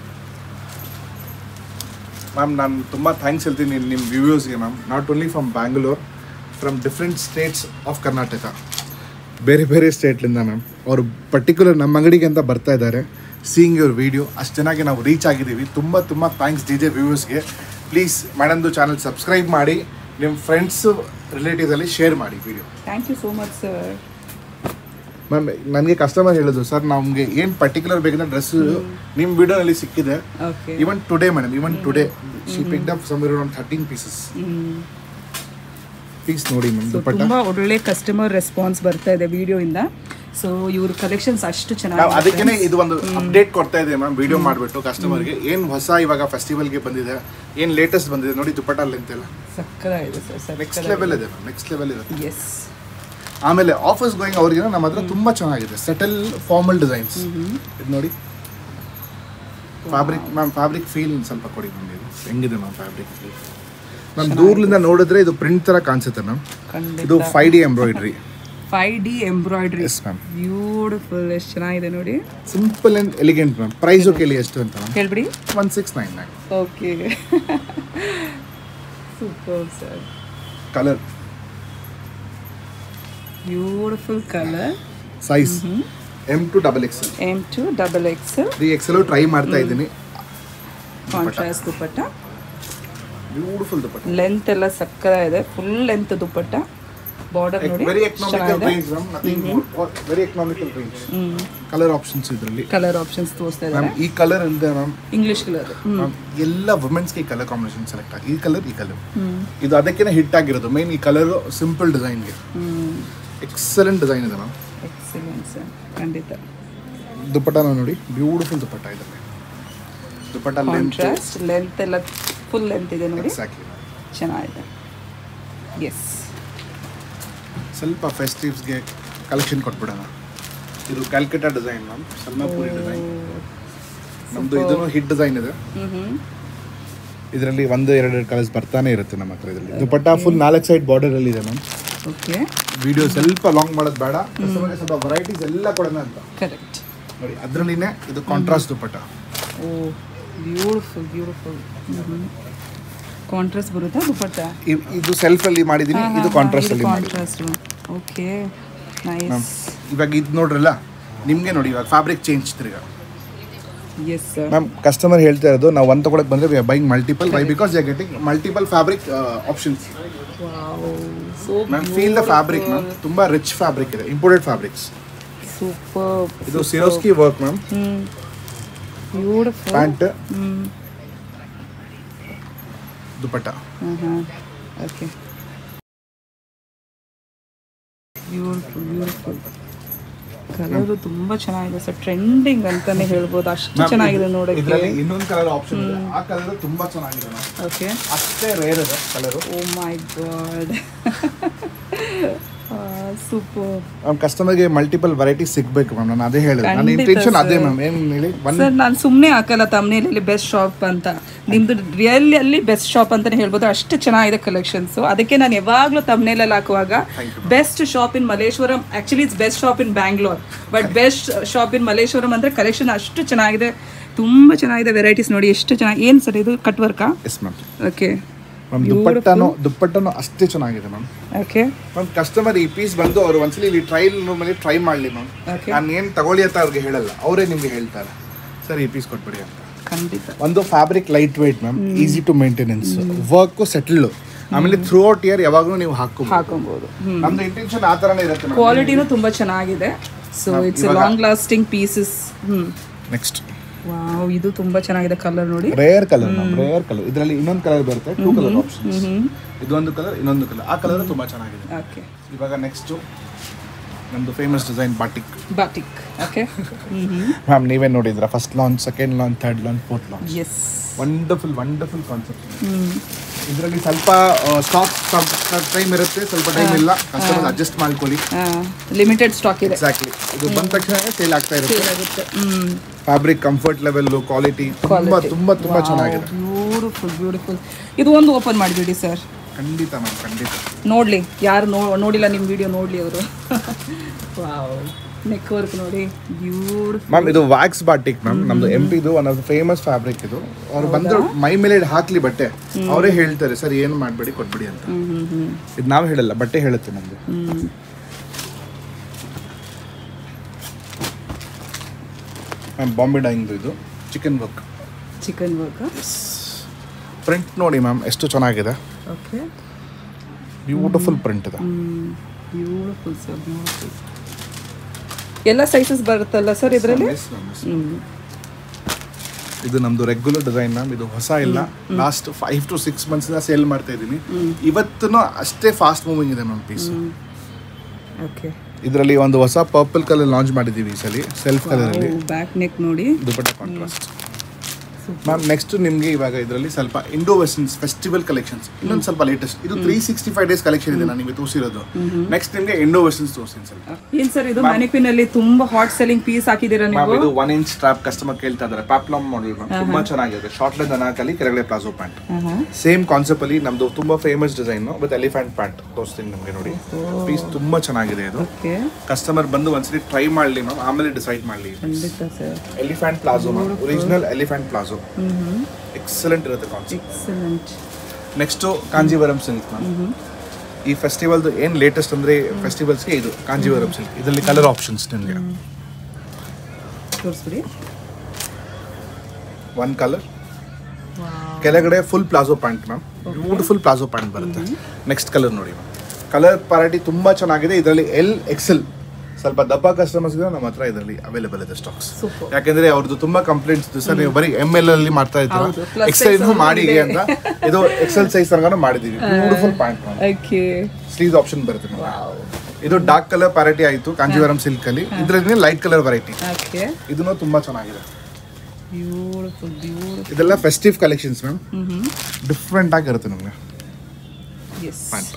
ಮ್ಯಾಮ್ ನಾನು ತುಂಬ ಥ್ಯಾಂಕ್ಸ್ ಹೇಳ್ತೀನಿ ನಿಮ್ಮ ವ್ಯೂವರ್ಸ್ಗೆ ma'am not only from Bangalore from different states of Karnataka ಬೇರೆ ಬೇರೆ ಸ್ಟೇಟ್ಲಿಂದ ಮ್ಯಾಮ್ ಅವರು ಪರ್ಟಿಕ್ಯುಲರ್ ನಮ್ಮ ಅಂಗಡಿಗೆ ಅಂತ ಬರ್ತಾ ಇದ್ದಾರೆ ಸೀಯಿಂಗ್ ಯುವರ್ ವಿಡಿಯೋ ಅಷ್ಟು ಚೆನ್ನಾಗಿ ನಾವು ರೀಚ್ ಆಗಿದ್ದೀವಿ ತುಂಬ ತುಂಬ ಥ್ಯಾಂಕ್ಸ್ ಡಿ ಜೆ ವ್ಯೂವರ್ಸ್ಗೆ ಪ್ಲೀಸ್ ಮೇಡಮ್ದು ಚಾನಲ್ ಸಬ್ಸ್ಕ್ರೈಬ್ ಮಾಡಿ ನಿಮ್ಮ ಫ್ರೆಂಡ್ಸು ರಿಲೇಟಿವ್ಸಲ್ಲಿ ಶೇರ್ ಮಾಡಿ video thank you so much sir ma'am ನನಗೆ ಕಸ್ಟಮರ್ ಹೇಳಿದ್ರು ಸರ್ ನಮಗೆ ಏನು ಪರ್ಟಿಕ್ಯುಲರ್ ಬೇಕಂದ್ರೆ ಡ್ರೆಸ್ ನಿಮ್ಮ ವಿಡಿಯೋನಲ್ಲಿ ಸಿಕ್ಕಿದೆ okay even today madam even today she picked up some around thirteen pieces piece ನೋಡಿ ಮ್ಯಾಮ್ ದುಪಟ್ಟ ತುಂಬಾ ಒಳ್ಳೆ ಕಸ್ಟಮರ್ ರೆಸ್ಪಾನ್ಸ್ ಬರ್ತಾ ಇದೆ ವಿಡಿಯೋ ಇಂದ ಸೊ ಇವ್ರ ಕಲೆಕ್ಷನ್ಸ್ ಅಷ್ಟು ನಾವು ಚೆನ್ನಾಗಿದೆ ಅದಕ್ಕೇನೆ ಇದು ಒಂದು ಅಪ್ಡೇಟ್ ಕೊಡ್ತಾ ಇದೆ ಮ್ಯಾಮ್ ವಿಡಿಯೋ ಮಾಡಿಬಿಟ್ಟು ಕಸ್ಟಮರ್ಗೆ ಏನು ಹೊಸ ಇವಾಗ ಫೆಸ್ಟಿವಲ್ಗೆ ಬಂದಿದೆ ಏನು ಲೇಟೆಸ್ಟ್ ಬಂದಿದೆ ನೋಡಿ ದುಪಟ್ಟ ಅಂತೆಲ್ಲ ಸಕ್ಕದಾಗಿದೆ ಸರ್ ನೆಕ್ಸ್ಟ್ ಲೆವೆಲ್ ಇದೆ ಮ್ಯಾಮ್ ನೆಕ್ಸ್ಟ್ ಲೆವೆಲ್ ಇದೆ ಎಸ್ ಆಮೇಲೆ ಆಫರ್ಸ್ ಗೋಯಿಂಗ್ ಅವ್ರಿಗೆ ನಮ್ಮ ಹತ್ರ ತುಂಬಾ ಚೆನ್ನಾಗಿದೆ ಸೆಟಲ್ ಫಾರ್ಮಲ್ ಡಿಸೈನ್ಸ್ ಇದು ನೋಡಿ ಫ್ಯಾಬ್ರಿಕ್ ಮ್ಯಾಮ್ ಫ್ಯಾಬ್ರಿಕ್ ಫೀಲ್ ಸ್ವಲ್ಪ ಕೊಡಿ ಮ್ಯಾಮ್ ಇದು ಹೆಂಗಿದೆ ಮ್ಯಾಮ್ ಫ್ಯಾಬ್ರಿಕ್ ಫೀಲ್ ಮ್ಯಾಮ್ ದೂರದಿಂದ ನೋಡಿದ್ರೆ ಇದು ಪ್ರಿಂಟ್ ತರ ಕಾಣಿಸುತ್ತೆ ಮ್ಯಾಮ್ ಖಂಡಿತ ಇದು five D embroidery five D embroidery yes ma'am beautiful ಎಷ್ಟು ಚೆನ್ನಾಗಿದೆ ನೋಡಿ simple and elegant ma'am price ಕೇಳಿ ಎಷ್ಟು ಅಂತ ಮ್ಯಾಮ್ ಹೇಳ್ಬಿಡಿ one six nine nine okay super sir colour beautiful colour size M to double X M to double X three XL try ಮಾಡ್ತಾ ಇದ್ದೀನಿ contrast dupatta beautiful dupatta length ಎಲ್ಲ ಸಕ್ಕದಾಗಿದೆ full length dupatta border ನೋಡಿ very ಎಷ್ಟ್ ಎಕನಾಮಿಕಲ್ ಚೆನ್ನಾಗಿದೆ range ma'am nothing very economical range colour options ಇದರಲ್ಲಿ colour options ತೋರಿಸ್ತಾ ಇದ್ದಾರೆ ಮ್ಯಾಮ್ ಈ ಕಲರ್ ಇಲ್ಲದೆ ಮ್ಯಾಮ್ ಇಂಗ್ಲಿಷ್ ಕಲರ್ ಮ್ಯಾಮ್ ಎಲ್ಲ ವುಮೆನ್ಸ್ಗೆ ಈ ಕಲರ್ ಕಾಂಬಿನೇಷನ್ ಸೆಲೆಕ್ಟ್ ಆಗಿ ಈ ಕಲರ್ ಈ ಕಲರ್ ಇದು ಅದಕ್ಕೇನೆ ಹಿಟ್ ಆಗಿರೋದು ಮೇನ್ ಈ ಕಲರ್ ಸಿಂಪಲ್ ಡಿಸೈನ್ಗೆ ಎಕ್ಸಲೆಂಟ್ ಡಿಸೈನ್ ಇದೆ ಮ್ಯಾಮ್ ಎಕ್ಸಲೆಂಟ್ ಸರ್ ಖಂಡಿತ ದುಪಟ್ಟನ ನೋಡಿ ಬ್ಯೂಟಿಫುಲ್ ದುಪಟ್ಟ ಇದೆ ದುಪಟ್ಟ ಲೆಂತ್ ಕಾಂಟ್ರಾಸ್ಟ್ ಲೆಂತ್ ಎಲ್ಲ ಫುಲ್ ಲೆಂತ್ ಇದೆ ನೋಡಿ ಎಕ್ಸಾಕ್ಟ್ಲಿ ಚೆನ್ನಾಗಿದೆ ಎಸ್ ಸ್ವಲ್ಪ ಫೆಸ್ಟಿವ್ಸ್ಗೆ ಕಲೆಕ್ಷನ್ ಕೊಟ್ಬಿಡೋಣ ಇದು ಕ್ಯಾಲ್ಕಟಾ ಡಿಸೈನ್ ಮ್ಯಾಮ್ ಸಲ್ಮಾಪುರಿ ಡಿಸೈನ್ ನಮ್ಮದು ಇದನ್ನು ಹಿಟ್ ಡಿಸೈನ್ ಇದೆ ಹ್ಞೂ ಹ್ಞೂ ಇದರಲ್ಲಿ ಒಂದು ಎರಡು ಕಲರ್ಸ್ ಬರ್ತಾನೆ ಇರುತ್ತೆ ನಮ್ಮ ಹತ್ರ ಇದರಲ್ಲಿ ದುಪಟ್ಟ ಫುಲ್ ನಾಲ್ಕು ಸೈಡ್ ಬಾರ್ಡರ್ ಅಲ್ಲಿ ಇದೆ ಮ್ಯಾಮ್ ಓಕೆ ವಿಡಿಯೋ ಸ್ವಲ್ಪ ಲಾಂಗ್ ಮಾಡೋದು ಬೇಡ ಕಸ್ಟಮರ್ಗೆ ಸ್ವಲ್ಪ ವೆರೈಟೀಸ್ ಎಲ್ಲ ಕೊಡೋಣ ಅಂತ ಕರೆಕ್ಟ್ ನೋಡಿ ಅದರಲ್ಲಿನೇ ಇದು contrast dupatta oh beautiful beautiful contrast ಬರುತ್ತಾ ದುಪ್ಪಟ್ಟ ಇ- ಇದು ಸೆಲ್ಫ್ ಅಲ್ಲಿ ಮಾಡಿದೀನಿ ಇದು ಕಾಂಟ್ರಾಸ್ಟ್ ಅಲ್ಲಿ ಮಾಡಿದ್ದೀನಿ ಕಾಂಟ್ರಾಸ್ಟ್ ಓಕೆ ಮ್ಯಾಮ್ ನೈಸ್ ಇವಾಗ ಇದು ನೋಡ್ರಲ್ಲ ನಿಮಗೆ ನೋಡಿ ಇವಾಗ ಫ್ಯಾಬ್ರಿಕ್ ಚೇಂಜ್ ತಿರ್ಗ ಎಸ್ ಸರ್ ಮ್ಯಾಮ್ ಕಸ್ಟಮರ್ ಹೇಳ್ತಾ ಇರೋದು ನಾವು ಒಂದು ತಗೊಳಕ್ ಬಂದ್ರೆ buying multiple buy because they getting multiple fabric options so ma'am feel the fabric ma'am ತುಂಬಾ ರಿಚ್ ಫ್ಯಾಬ್ರಿಕ್ ಇದೆ ಇಂಪೋರ್ಟೆಡ್ ಫ್ಯಾಬ್ರಿಕ್ಸ್ ಸೂಪರ್ ಇದು Swarovski work ma'am hmm beautiful pant hmm dupatta ಹಾಂ ಹಾಂ ಓಕೆ ಬ್ಯೂಟಿಫುಲ್ ಬ್ಯೂಟಿಫುಲ್ ಕಲರು ತುಂಬಾ ಚೆನ್ನಾಗಿದೆ sir trending ಅಂತಾನೆ ಹೇಳ್ಬೋದು ಅಷ್ಟು ಚೆನ್ನಾಗಿದೆ ನೋಡಕ್ಕೆ ಇದರಲ್ಲಿ ಇನ್ನೊಂದು ಕಲರ್ ಆಪ್ಷನ್ ಇದೆ ಆ ಕಲರ್ ತುಂಬಾ ಚೆನ್ನಾಗಿದೆ ಮ್ಯಾಮ್ ಓಕೆ ಅಷ್ಟೇ ರೇರ್ ಇದೆ colour oh my God super ma'am ಕಸ್ಟಮರ್ಗೆ ಮಲ್ಟಿಪಲ್ ವೆರೈಟಿ ಸಿಗ್ಬೇಕು ಮ್ಯಾಮ್ ನಾನು ಅದೇ ಹೇಳಿದೆ ನನ್ನ ಖಂಡಿತ ಇಂಟೆನ್ಷನ್ ಅದೇ sir. ಮ್ಯಾಮ್ ಏನು ಹೇಳಿ ಒನ್ ಸರ್ ನಾನು ಸುಮ್ಮನೆ ಹಾಕಲ್ಲ ತಮ್ಮನೇಲಿ ಬೆಸ್ಟ್ ಶಾಪ್ ಅಂತ ನಿಮ್ದು ರಿಯಲಿ ಅಲ್ಲಿ ಬೆಸ್ಟ್ ಶಾಪ್ ಅಂತಾನೆ ಹೇಳ್ಬೋದು ಅಷ್ಟು ಚೆನ್ನಾಗಿದೆ ಕಲೆಕ್ಷನ್ಸು ಅದಕ್ಕೆ ನಾನು ಯಾವಾಗಲೂ ತಮ್ಮನೇಲಲ್ಲಿ ಹಾಕುವಾಗ best shop in Malleshwaram actually it's best shop in Bangalore but best shop in Malleshwaram ಅಂದರೆ ಕಲೆಕ್ಷನ್ ಅಷ್ಟು ಚೆನ್ನಾಗಿದೆ ತುಂಬ ಚೆನ್ನಾಗಿದೆ ವೆರೈಟೀಸ್ ನೋಡಿ ಎಷ್ಟು ಚೆನ್ನಾಗಿ ಏನು ಸರ್ ಇದು ಕಟ್ ವರ್ಕಾ ಎಸ್ ಮ್ಯಾಮ್ ಓಕೆ ಮ್ಯಾಮ್ ದುಪ್ಪಟ್ಟನು ದುಪ್ಪಟ್ಟನು ಅಷ್ಟೇ ಚೆನ್ನಾಗಿದೆ ಮ್ಯಾಮ್ ಓಕೆ ಮ್ಯಾಮ್ ಕಸ್ಟಮರ್ ಈ ಪೀಸ್ ಬಂದು ಅವ್ರು ಒಂದ್ಸಲಿ ಇಲ್ಲಿ ಟ್ರೈಲ್ ರೂಮಲ್ಲಿ ಟ್ರೈ ಮಾಡಲಿ ಮ್ಯಾಮ್ ಓಕೆ ನಾನು ಏನು ತಗೊಳ್ಳಿ ಅಂತ ಅವ್ರಿಗೆ ಹೇಳಲ್ಲ ಅವರೇ ನಿಮಗೆ ಹೇಳ್ತಾರೆ ಸರ್ ಈ ಪೀಸ್ ಕೊಟ್ಬಿಡಿ ಅಂತ ಖಂಡಿತ ಒಂದು fabric light weight ma'am easy to maintenance work settled ಆಮೇಲೆ ಥ್ರೂ ಔಟ್ ಇಯರ್ ಯಾವಾಗಲೂ ನೀವು ಹಾಕೋ ಹಾಕೊಬೋದು ಹ್ಞೂ ನಮ್ದು ಇಂಟೆನ್ಷನ್ ಆ ಥರನೇ ಇರುತ್ತೆ ಮ್ಯಾಮ್ ಕ್ವಾಲಿಟಿನೂ ತುಂಬ ಚೆನ್ನಾಗಿದೆ so it's long lasting pieces ಹ್ಞೂ ನೆಕ್ಸ್ಟ್ ವಾವ್ ಇದು ತುಂಬಾ ಚೆನ್ನಾಗಿದೆ ಕಲರ್ ನೋಡಿ rare colour ma'am rare colour ಇದರಲ್ಲಿ ಇನ್ನೊಂದು ಕಲರ್ ಬರುತ್ತೆ ಟೂ ಕಲರ್ ಆಪ್ಷನ್ಸ್ ಇದೊಂದು ಕಲರ್ ಇನ್ನೊಂದು ಕಲರ್ ಆ ಕಲರ್ ತುಂಬಾ ಚೆನ್ನಾಗಿದೆ ಓಕೆ ಇವಾಗ ನೆಕ್ಸ್ಟ್ ನಮ್ದು famous design batik batik okay ma'am ನೀವೇ ನೋಡಿದ್ರ first launch second launch third launch fourth launch yes wonderful wonderful concept ಇದರಲ್ಲಿ ಸ್ವಲ್ಪ ಸ್ಟಾಕ್ ಟೈಮ್ ಇರುತ್ತೆ ಸ್ವಲ್ಪ ಟೈಮ್ ಇಲ್ಲ ಕಸ್ಟಮರ್ ಅಡ್ಜಸ್ಟ್ ಮಾಡ್ಕೊಳ್ಳಿ ಲಿಮಿಟೆಡ್ ಸ್ಟಾಕ್ ಇದೆ ಎಕ್ಸಾಕ್ಟ್ಲಿ ಇದು ಬಂದ ತಕ್ಷಣ ಸೇಲ್ ಆಗ್ತಾ ಇರುತ್ತೆ ಆಗುತ್ತೆ hmm fabric comfort level quality ತುಂಬಾ ತುಂಬಾ ತುಂಬಾ ಚೆನ್ನಾಗಿದೆ ಬ್ಯೂಟಿಫುಲ್ ಬ್ಯೂಟಿಫುಲ್ ಇದು ಒಂದು ಓಪನ್ ಮಾಡಿಬಿಡಿ ಸರ್ ಖಂಡಿತ ಮ್ಯಾಮ್ ಖಂಡಿತ ನೋಡ್ಲಿ ಯಾರು ನೋ ನೋಡಿಲ್ಲ ನಿಮ್ಮ ವಿಡಿಯೋ ನೋಡ್ಲಿ ಅವರು ವಾವ್ ನೆಕ್ ವರ್ಕ್ ನೋಡಿ ಬ್ಯೂಟಿಫುಲ್ ಮ್ಯಾಮ್ ಇದು ವ್ಯಾಕ್ಸ್ ಬಾಟಿಕ್ ಮ್ಯಾಮ್ ನಮ್ದು ಎಂ ಪಿದು ಒನ್ ಆಫ್ ಫೇಮಸ್ ಫ್ಯಾಬ್ರಿಕ್ ಇದು ಅವ್ರು ಬಂದ್ರು ಮೈ ಮೇಲೆ ಹಾಕ್ಲಿ ಬಟ್ಟೆ ಅವರೇ ಹೇಳ್ತಾರೆ ಸರ್ ಏನು ಮಾಡಬೇಡಿ ಕೊಟ್ಬಿಡಿ ಅಂತ ಹ್ಮ್ ಹ್ಮ್ ಹ್ಮ್ ಇದು ನಾವು ಹೇಳಲ್ಲ ಬಟ್ಟೆ ಹೇಳುತ್ತೆ ನಮ್ಗೆ ಹ್ಮ್ ಮ್ಯಾಮ್ ಬಾಂಬೆ ಡೈಂಗ್ದು ಇದು chikan work chikan work print ನೋಡಿ ಮ್ಯಾಮ್ ಎಷ್ಟು ಚೆನ್ನಾಗಿದೆ ಓಕೆ ಬ್ಯೂಟಿಫುಲ್ ಪ್ರಿಂಟ್ ಇದೆ ಬ್ಯೂಟಿಫುಲ್ ಸರ್ ಬ್ಯೂಟಿಫುಲ್ ಎಲ್ಲ ಸೈಜಸ್ ಬರುತ್ತಲ್ಲ ಸರ್ ಇದರಲ್ಲಿ Yes, ma'am, yes. ಇದು ನಮ್ದು ರೆಗ್ಯುಲರ್ ಡಿಸೈನ್ ಮ್ಯಾಮ್ ಇದು ಹೊಸ ಇಲ್ಲ last five to six months sale ಮಾಡ್ತಾ ಇದ್ದೀನಿ ಇವತ್ತೂ ಅಷ್ಟೇ ಫಾಸ್ಟ್ ಮೂವಿಂಗ್ ಇದೆ ಮ್ಯಾಮ್ ಪೀಸ್ ಓಕೆ ಇದರಲ್ಲಿ ಒಂದು ಹೊಸ ಪರ್ಪಲ್ ಕಲರ್ ಲಾಂಚ್ ಮಾಡಿದ್ದೀವಿ ಈ ಸಲ ಸೆಲ್ಫ್ ಕಲರ್ ಅಲ್ಲಿ ಬ್ಯಾಕ್ ನೆಕ್ ನೋಡಿ ದುಪಟ್ಟ ಕಾಂಟ್ರಾಸ್ಟ್ ಮ್ಯಾಮ್ ನೆಕ್ಸ್ಟ್ ನಿಮಗೆ ಇವಾಗ ಇದರಲ್ಲಿ ಸ್ವಲ್ಪ ಇಂಡೋ ವೆಸ್ಟರ್ನ್ಸ್ ಫೆಸ್ಟಿವಲ್ ಕಲೆಕ್ಷನ್ಸ್ ಇನ್ನೊಂದು ಸ್ವಲ್ಪ ಲೇಟೆಸ್ಟ್ ಇದು three sixty five days collection ಇದೆ ನಾನು ನಿಮಗೆ ತೋರಿಸಿರೋದು ನೆಕ್ಸ್ಟ್ ನಿಮಗೆ ಇಂಡೋ ವೆಸ್ಟರ್ನ್ಸ್ ತೋರಿಸ್ತೀನಿ ಸ್ವಲ್ಪ ಏನ್ ಸರ್ ಇದು ಮ್ಯಾನಿಕ್ವಿನ್ ಅಲ್ಲಿ ತುಂಬಾ ಹಾಟ್ ಸೆಲ್ಲಿಂಗ್ ಪೀಸ್ ಹಾಕಿದ್ದೀರಾ ಮ್ಯಾಮ್ ನೀವು ಇದು ಒನ್ ಇಂಚ್ ಸ್ಟ್ರಾಪ್ ಕಸ್ಟಮರ್ ಕೇಳ್ತಾ ಇದ್ದಾರೆ ಪ್ಯಾಪ್ಲಮ್ ಮಾಡಲ್ ಮ್ಯಾಮ್ ತುಂಬಾ ಚೆನ್ನಾಗಿದೆ ಶಾರ್ಟ್ ಲೆಂತ್ ಅನಾಕಲಿ ಕೆಳಗಡೆ ಪ್ಲಾಜೋ ಪ್ಯಾಂಟ್ ಸೇಮ್ ಕಾನ್ಸೆಪ್ಟ್ ಅಲ್ಲಿ ನಮ್ದು ತುಂಬಾ famous design with elephant pant ತೋರಿಸ್ತೀನಿ ನಿಮಗೆ ನೋಡಿ ಪೀಸ್ ತುಂಬಾ ಚೆನ್ನಾಗಿದೆ ಇದು ಓಕೆ ಕಸ್ಟಮರ್ ಬಂದು ಒಂದ್ಸರಿ ಟ್ರೈ ಮಾಡಲಿ ಮ್ಯಾಮ್ ಆಮೇಲೆ ಡಿಸೈಡ್ ಮಾಡಲಿ ಖಂಡಿತ sir elephant palazzo ma'am original elephant palazzo excellent ಇರುತ್ತೆ concept excellent next Kanjeevaram silk ma'am ಈ ಫೆಸ್ಟಿವಲ್ದು ಏನು ಲೇಟೆಸ್ಟ್ ಅಂದರೆ ಫೆಸ್ಟಿವಲ್ಸ್ಗೆ ಇದು ಕಾಂಜೀವರಂ ಸಿಲ್ಕ್ ಇದರಲ್ಲಿ ಕಲರ್ ಆಪ್ಷನ್ಸ್ ನಿಮಗೆ ತೋರಿಸ್ಬಿಡಿ ಒನ್ ಕಲರ್ ಕೆಳಗಡೆ full palazzo pant ma'am beautiful palazzo pant ಬರುತ್ತೆ ನೆಕ್ಸ್ಟ್ ಕಲರ್ ನೋಡಿ ಮ್ಯಾಮ್ ಕಲರ್ ಪಾರಿಟಿ ತುಂಬ ಚೆನ್ನಾಗಿದೆ ಇದರಲ್ಲಿ ಎಲ್ ಎಕ್ಸೆಲ್ ಸ್ವಲ್ಪ ದಪ್ಪ ಕಸ್ಟಮರ್ಸ್ ನಮ್ಮ ಹತ್ರ ಇದರಲ್ಲಿ ಅವೈಲೇಬಲ್ ಇದೆ ಸ್ಟಾಕ್ಸ್ Super. ಯಾಕಂದ್ರೆ ಅವ್ರದ್ದು ತುಂಬಾ ಕಂಪ್ಲೇಂಟ್ಸ್ ಸರ್ ನೀವು ಬರೀ ಎಮ್ ಎಲ್ ಅಲ್ಲಿ ಮಾಡ್ತಾ ಇದ್ದೀರಾ ಹೌದು, plus ಎಕ್ಸೆಲ್ size ಮಾಡಿ ಇದೆ. ಅಂತ ಇದು ಎಕ್ಸೆಲ್ ಸೈಜ್ ತನಕ ಮಾಡಿದೀವಿ beautiful pant ma'am okay sleeve option ಬರುತ್ತೆ ನೋಡಿ. ಇದು ಡಾರ್ಕ್ ಕಲರ್ ಪಾರಿಟಿ ಆಯಿತು ಕಾಂಜೀವರಂ ಸಿಲ್ಕ್ ಅಲ್ಲಿ ಇದರಲ್ಲಿ ಲೈಟ್ ಕಲರ್ ವೆರೈಟಿ ಓಕೆ ಇದನ್ನು ತುಂಬಾ ಚೆನ್ನಾಗಿದೆ ಬ್ಯೂಟಿಫುಲ್ ಬ್ಯೂಟಿಫುಲ್ ಇದೆಲ್ಲ ಫೆಸ್ಟಿವ್ ಕಲೆಕ್ಷನ್ಸ್ ಮ್ಯಾಮ್ ಡಿಫ್ರೆಂಟ್ ಆಗಿರುತ್ತೆ ನಮಗೆ ಎಸ್ ಪ್ಯಾಂಟ್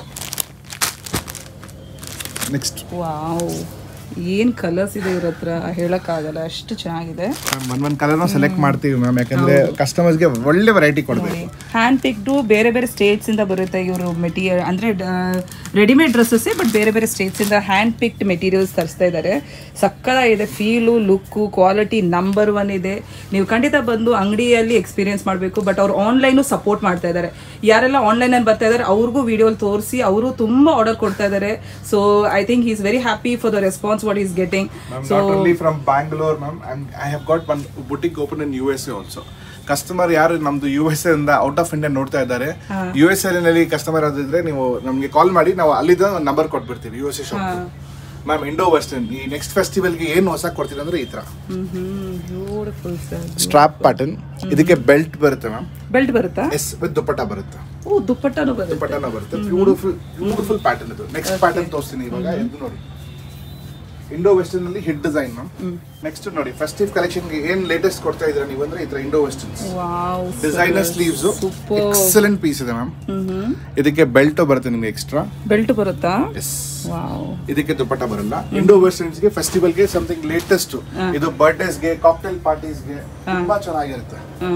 ನೆಕ್ಸ್ಟ್ ವಾವ್ ಏನ್ ಕಲರ್ಸ್ ಇದೆ ಇವ್ರ ಹತ್ರ ಹೇಳಕ್ಕಾಗಲ್ಲ ಅಷ್ಟು ಚೆನ್ನಾಗಿದೆ ಮ್ಯಾಮ್ ಒಂದ್ ಒಂದ್ ಕಲರ್ನ ಸೆಲೆಕ್ಟ್ ಮಾಡ್ತೀವಿ ಮ್ಯಾಮ್ ಯಾಕಂದ್ರೆ ಕಸ್ಟಮರ್ಸ್ಗೆ ಒಳ್ಳೆ ವೆರೈಟಿ ಕೊಡಬೇಕು ಹ್ಯಾಂಡ್ ಪಿಕ್ಡು ಬೇರೆ ಬೇರೆ ಸ್ಟೇಟ್ಸ್ ಇಂದ ಬರುತ್ತೆ ಇವರು ಮೆಟೀರಿಯಲ್ ಅಂದ್ರೆ ರೆಡಿಮೇಡ್ ಡ್ರೆಸ್ಸಸ್ ಬಟ್ ಬೇರೆ ಬೇರೆ ಸ್ಟೇಟ್ಸ್ ಇಂದ ಹ್ಯಾಂಡ್ ಪಿಕ್ಡ್ ಮೆಟೀರಿಯಲ್ಸ್ ತರಿಸ್ತಾ ಇದ್ದಾರೆ ಸಕ್ಕದ ಇದೆ feel look quality number one ಇದೆ ನೀವು ಖಂಡಿತ ಬಂದು ಅಂಗಡಿಯಲ್ಲಿ ಎಕ್ಸ್ಪೀರಿಯನ್ಸ್ ಮಾಡಬೇಕು ಬಟ್ ಅವ್ರು ಆನ್ಲೈನು ಸಪೋರ್ಟ್ ಮಾಡ್ತಾ ಇದ್ದಾರೆ ಯಾರೆಲ್ಲ ಆನ್ಲೈನ್ ಅಲ್ಲಿ ಬರ್ತಾ ಇದಾರೆ ಅವ್ರಿಗೂ ವಿಡಿಯೋ ತೋರಿಸಿ ಅವರು ತುಂಬಾ ಆರ್ಡರ್ ಕೊಡ್ತಾ ಇದ್ದಾರೆ so I think is very happy for the response what is getting Ma'am, so not only from Bangalore, ma'am. I'm, I have got one boutique open in USA also. Customer ಯಾರು ನಮ್ದು U S ಇಂದ out of India ನೋಡ್ತಾ ಇದ್ದಾರೆ U S ನಲ್ಲಿ customer ಆದಿದ್ರೆ ನೀವು ನಮಗೆ call ಮಾಡಿ ನಾವು ಅಲ್ಲಿದ್ದ ನಂಬರ್ ಕೊಟ್ಬಿಡ್ತೀವಿ U S A shop ma'am Indo western ಈ ನೆಕ್ಸ್ಟ್ ಫೆಸ್ಟಿವಲ್ಗೆ ಏನು ಹೊಸ ಕೊಡ್ತೀವಿ ಅಂದ್ರೆ ಈ ತರ ಬ್ಯೂಟಿಫುಲ್ ಸರ್ ಸ್ಟ್ರಾಪ್ ಪ್ಯಾಟರ್ನ್ ಇದಕ್ಕೆ ಬೆಲ್ಟ್ ಬರುತ್ತೆ ಮ್ಯಾಮ್ ಬೆಲ್ಟ್ ಬರುತ್ತಾ ಎಸ್ ವಿತ್ ದುಪ್ಪಟ್ಟ ಬರುತ್ತೆ ಓ ದುಪ್ಪಟ್ಟನು ಬರುತ್ತೆ ದುಪ್ಪಟ್ಟನ ಬರುತ್ತೆ ಬ್ಯೂಟಿಫುಲ್ ಬ್ಯೂಟಿಫುಲ್ ಪ್ಯಾಟರ್ನ್ ಇದು ನೆಕ್ಸ್ಟ್ ಪ್ಯಾಟರ್ನ್ ತೋರಿಸ್ತೀನಿ ಇವಾಗ ಇದು ನೋಡಿ ಇಂಡೋ ವೆಸ್ಟರ್ನ್ ಅಲ್ಲಿ ಹಿಟ್ ಡಿಸೈನ್ ಮ್ಯಾಮ್ ನೆಕ್ಸ್ಟ್ ನೋಡಿ ಫೆಸ್ಟಿವ್ ಕಲೆಕ್ಷನ್ ಏನ್ ಲೇಟೆಸ್ಟ್ ಕೊಡ್ತಾ ಇದ್ರ ನೀವು ಅಂದ್ರೆ ಈ ತರ Indo westerns wow designer sleeves Super. Excellent piece ಇದೆ ಮ್ಯಾಮ್ ಇದಕ್ಕೆ ಬೆಲ್ಟ್ ಬರುತ್ತೆ ನಿಮ್ಗೆ ಎಕ್ಸ್ಟ್ರಾ ಬೆಲ್ಟ್ ಬರುತ್ತಾ ಎಸ್ ವಾವ್ ಇದಕ್ಕೆ ದುಪ್ಪಟ್ಟ ಬರಲ್ಲ ಇಂಡೋ ವೆಸ್ಟರ್ನ್ಸ್ ಗೆ ಫೆಸ್ಟಿವಲ್ ಗೆ ಸಮಥಿಂಗ್ ಲೇಟೆಸ್ಟ್ ಇದು ಬರ್ಡೇಸ್ ಗೆ ಕಾಕ್ಟೇಲ್ ಪಾರ್ಟೀಸ್ ಗೆ ತುಂಬಾ ಚೆನ್ನಾಗಿರುತ್ತೆ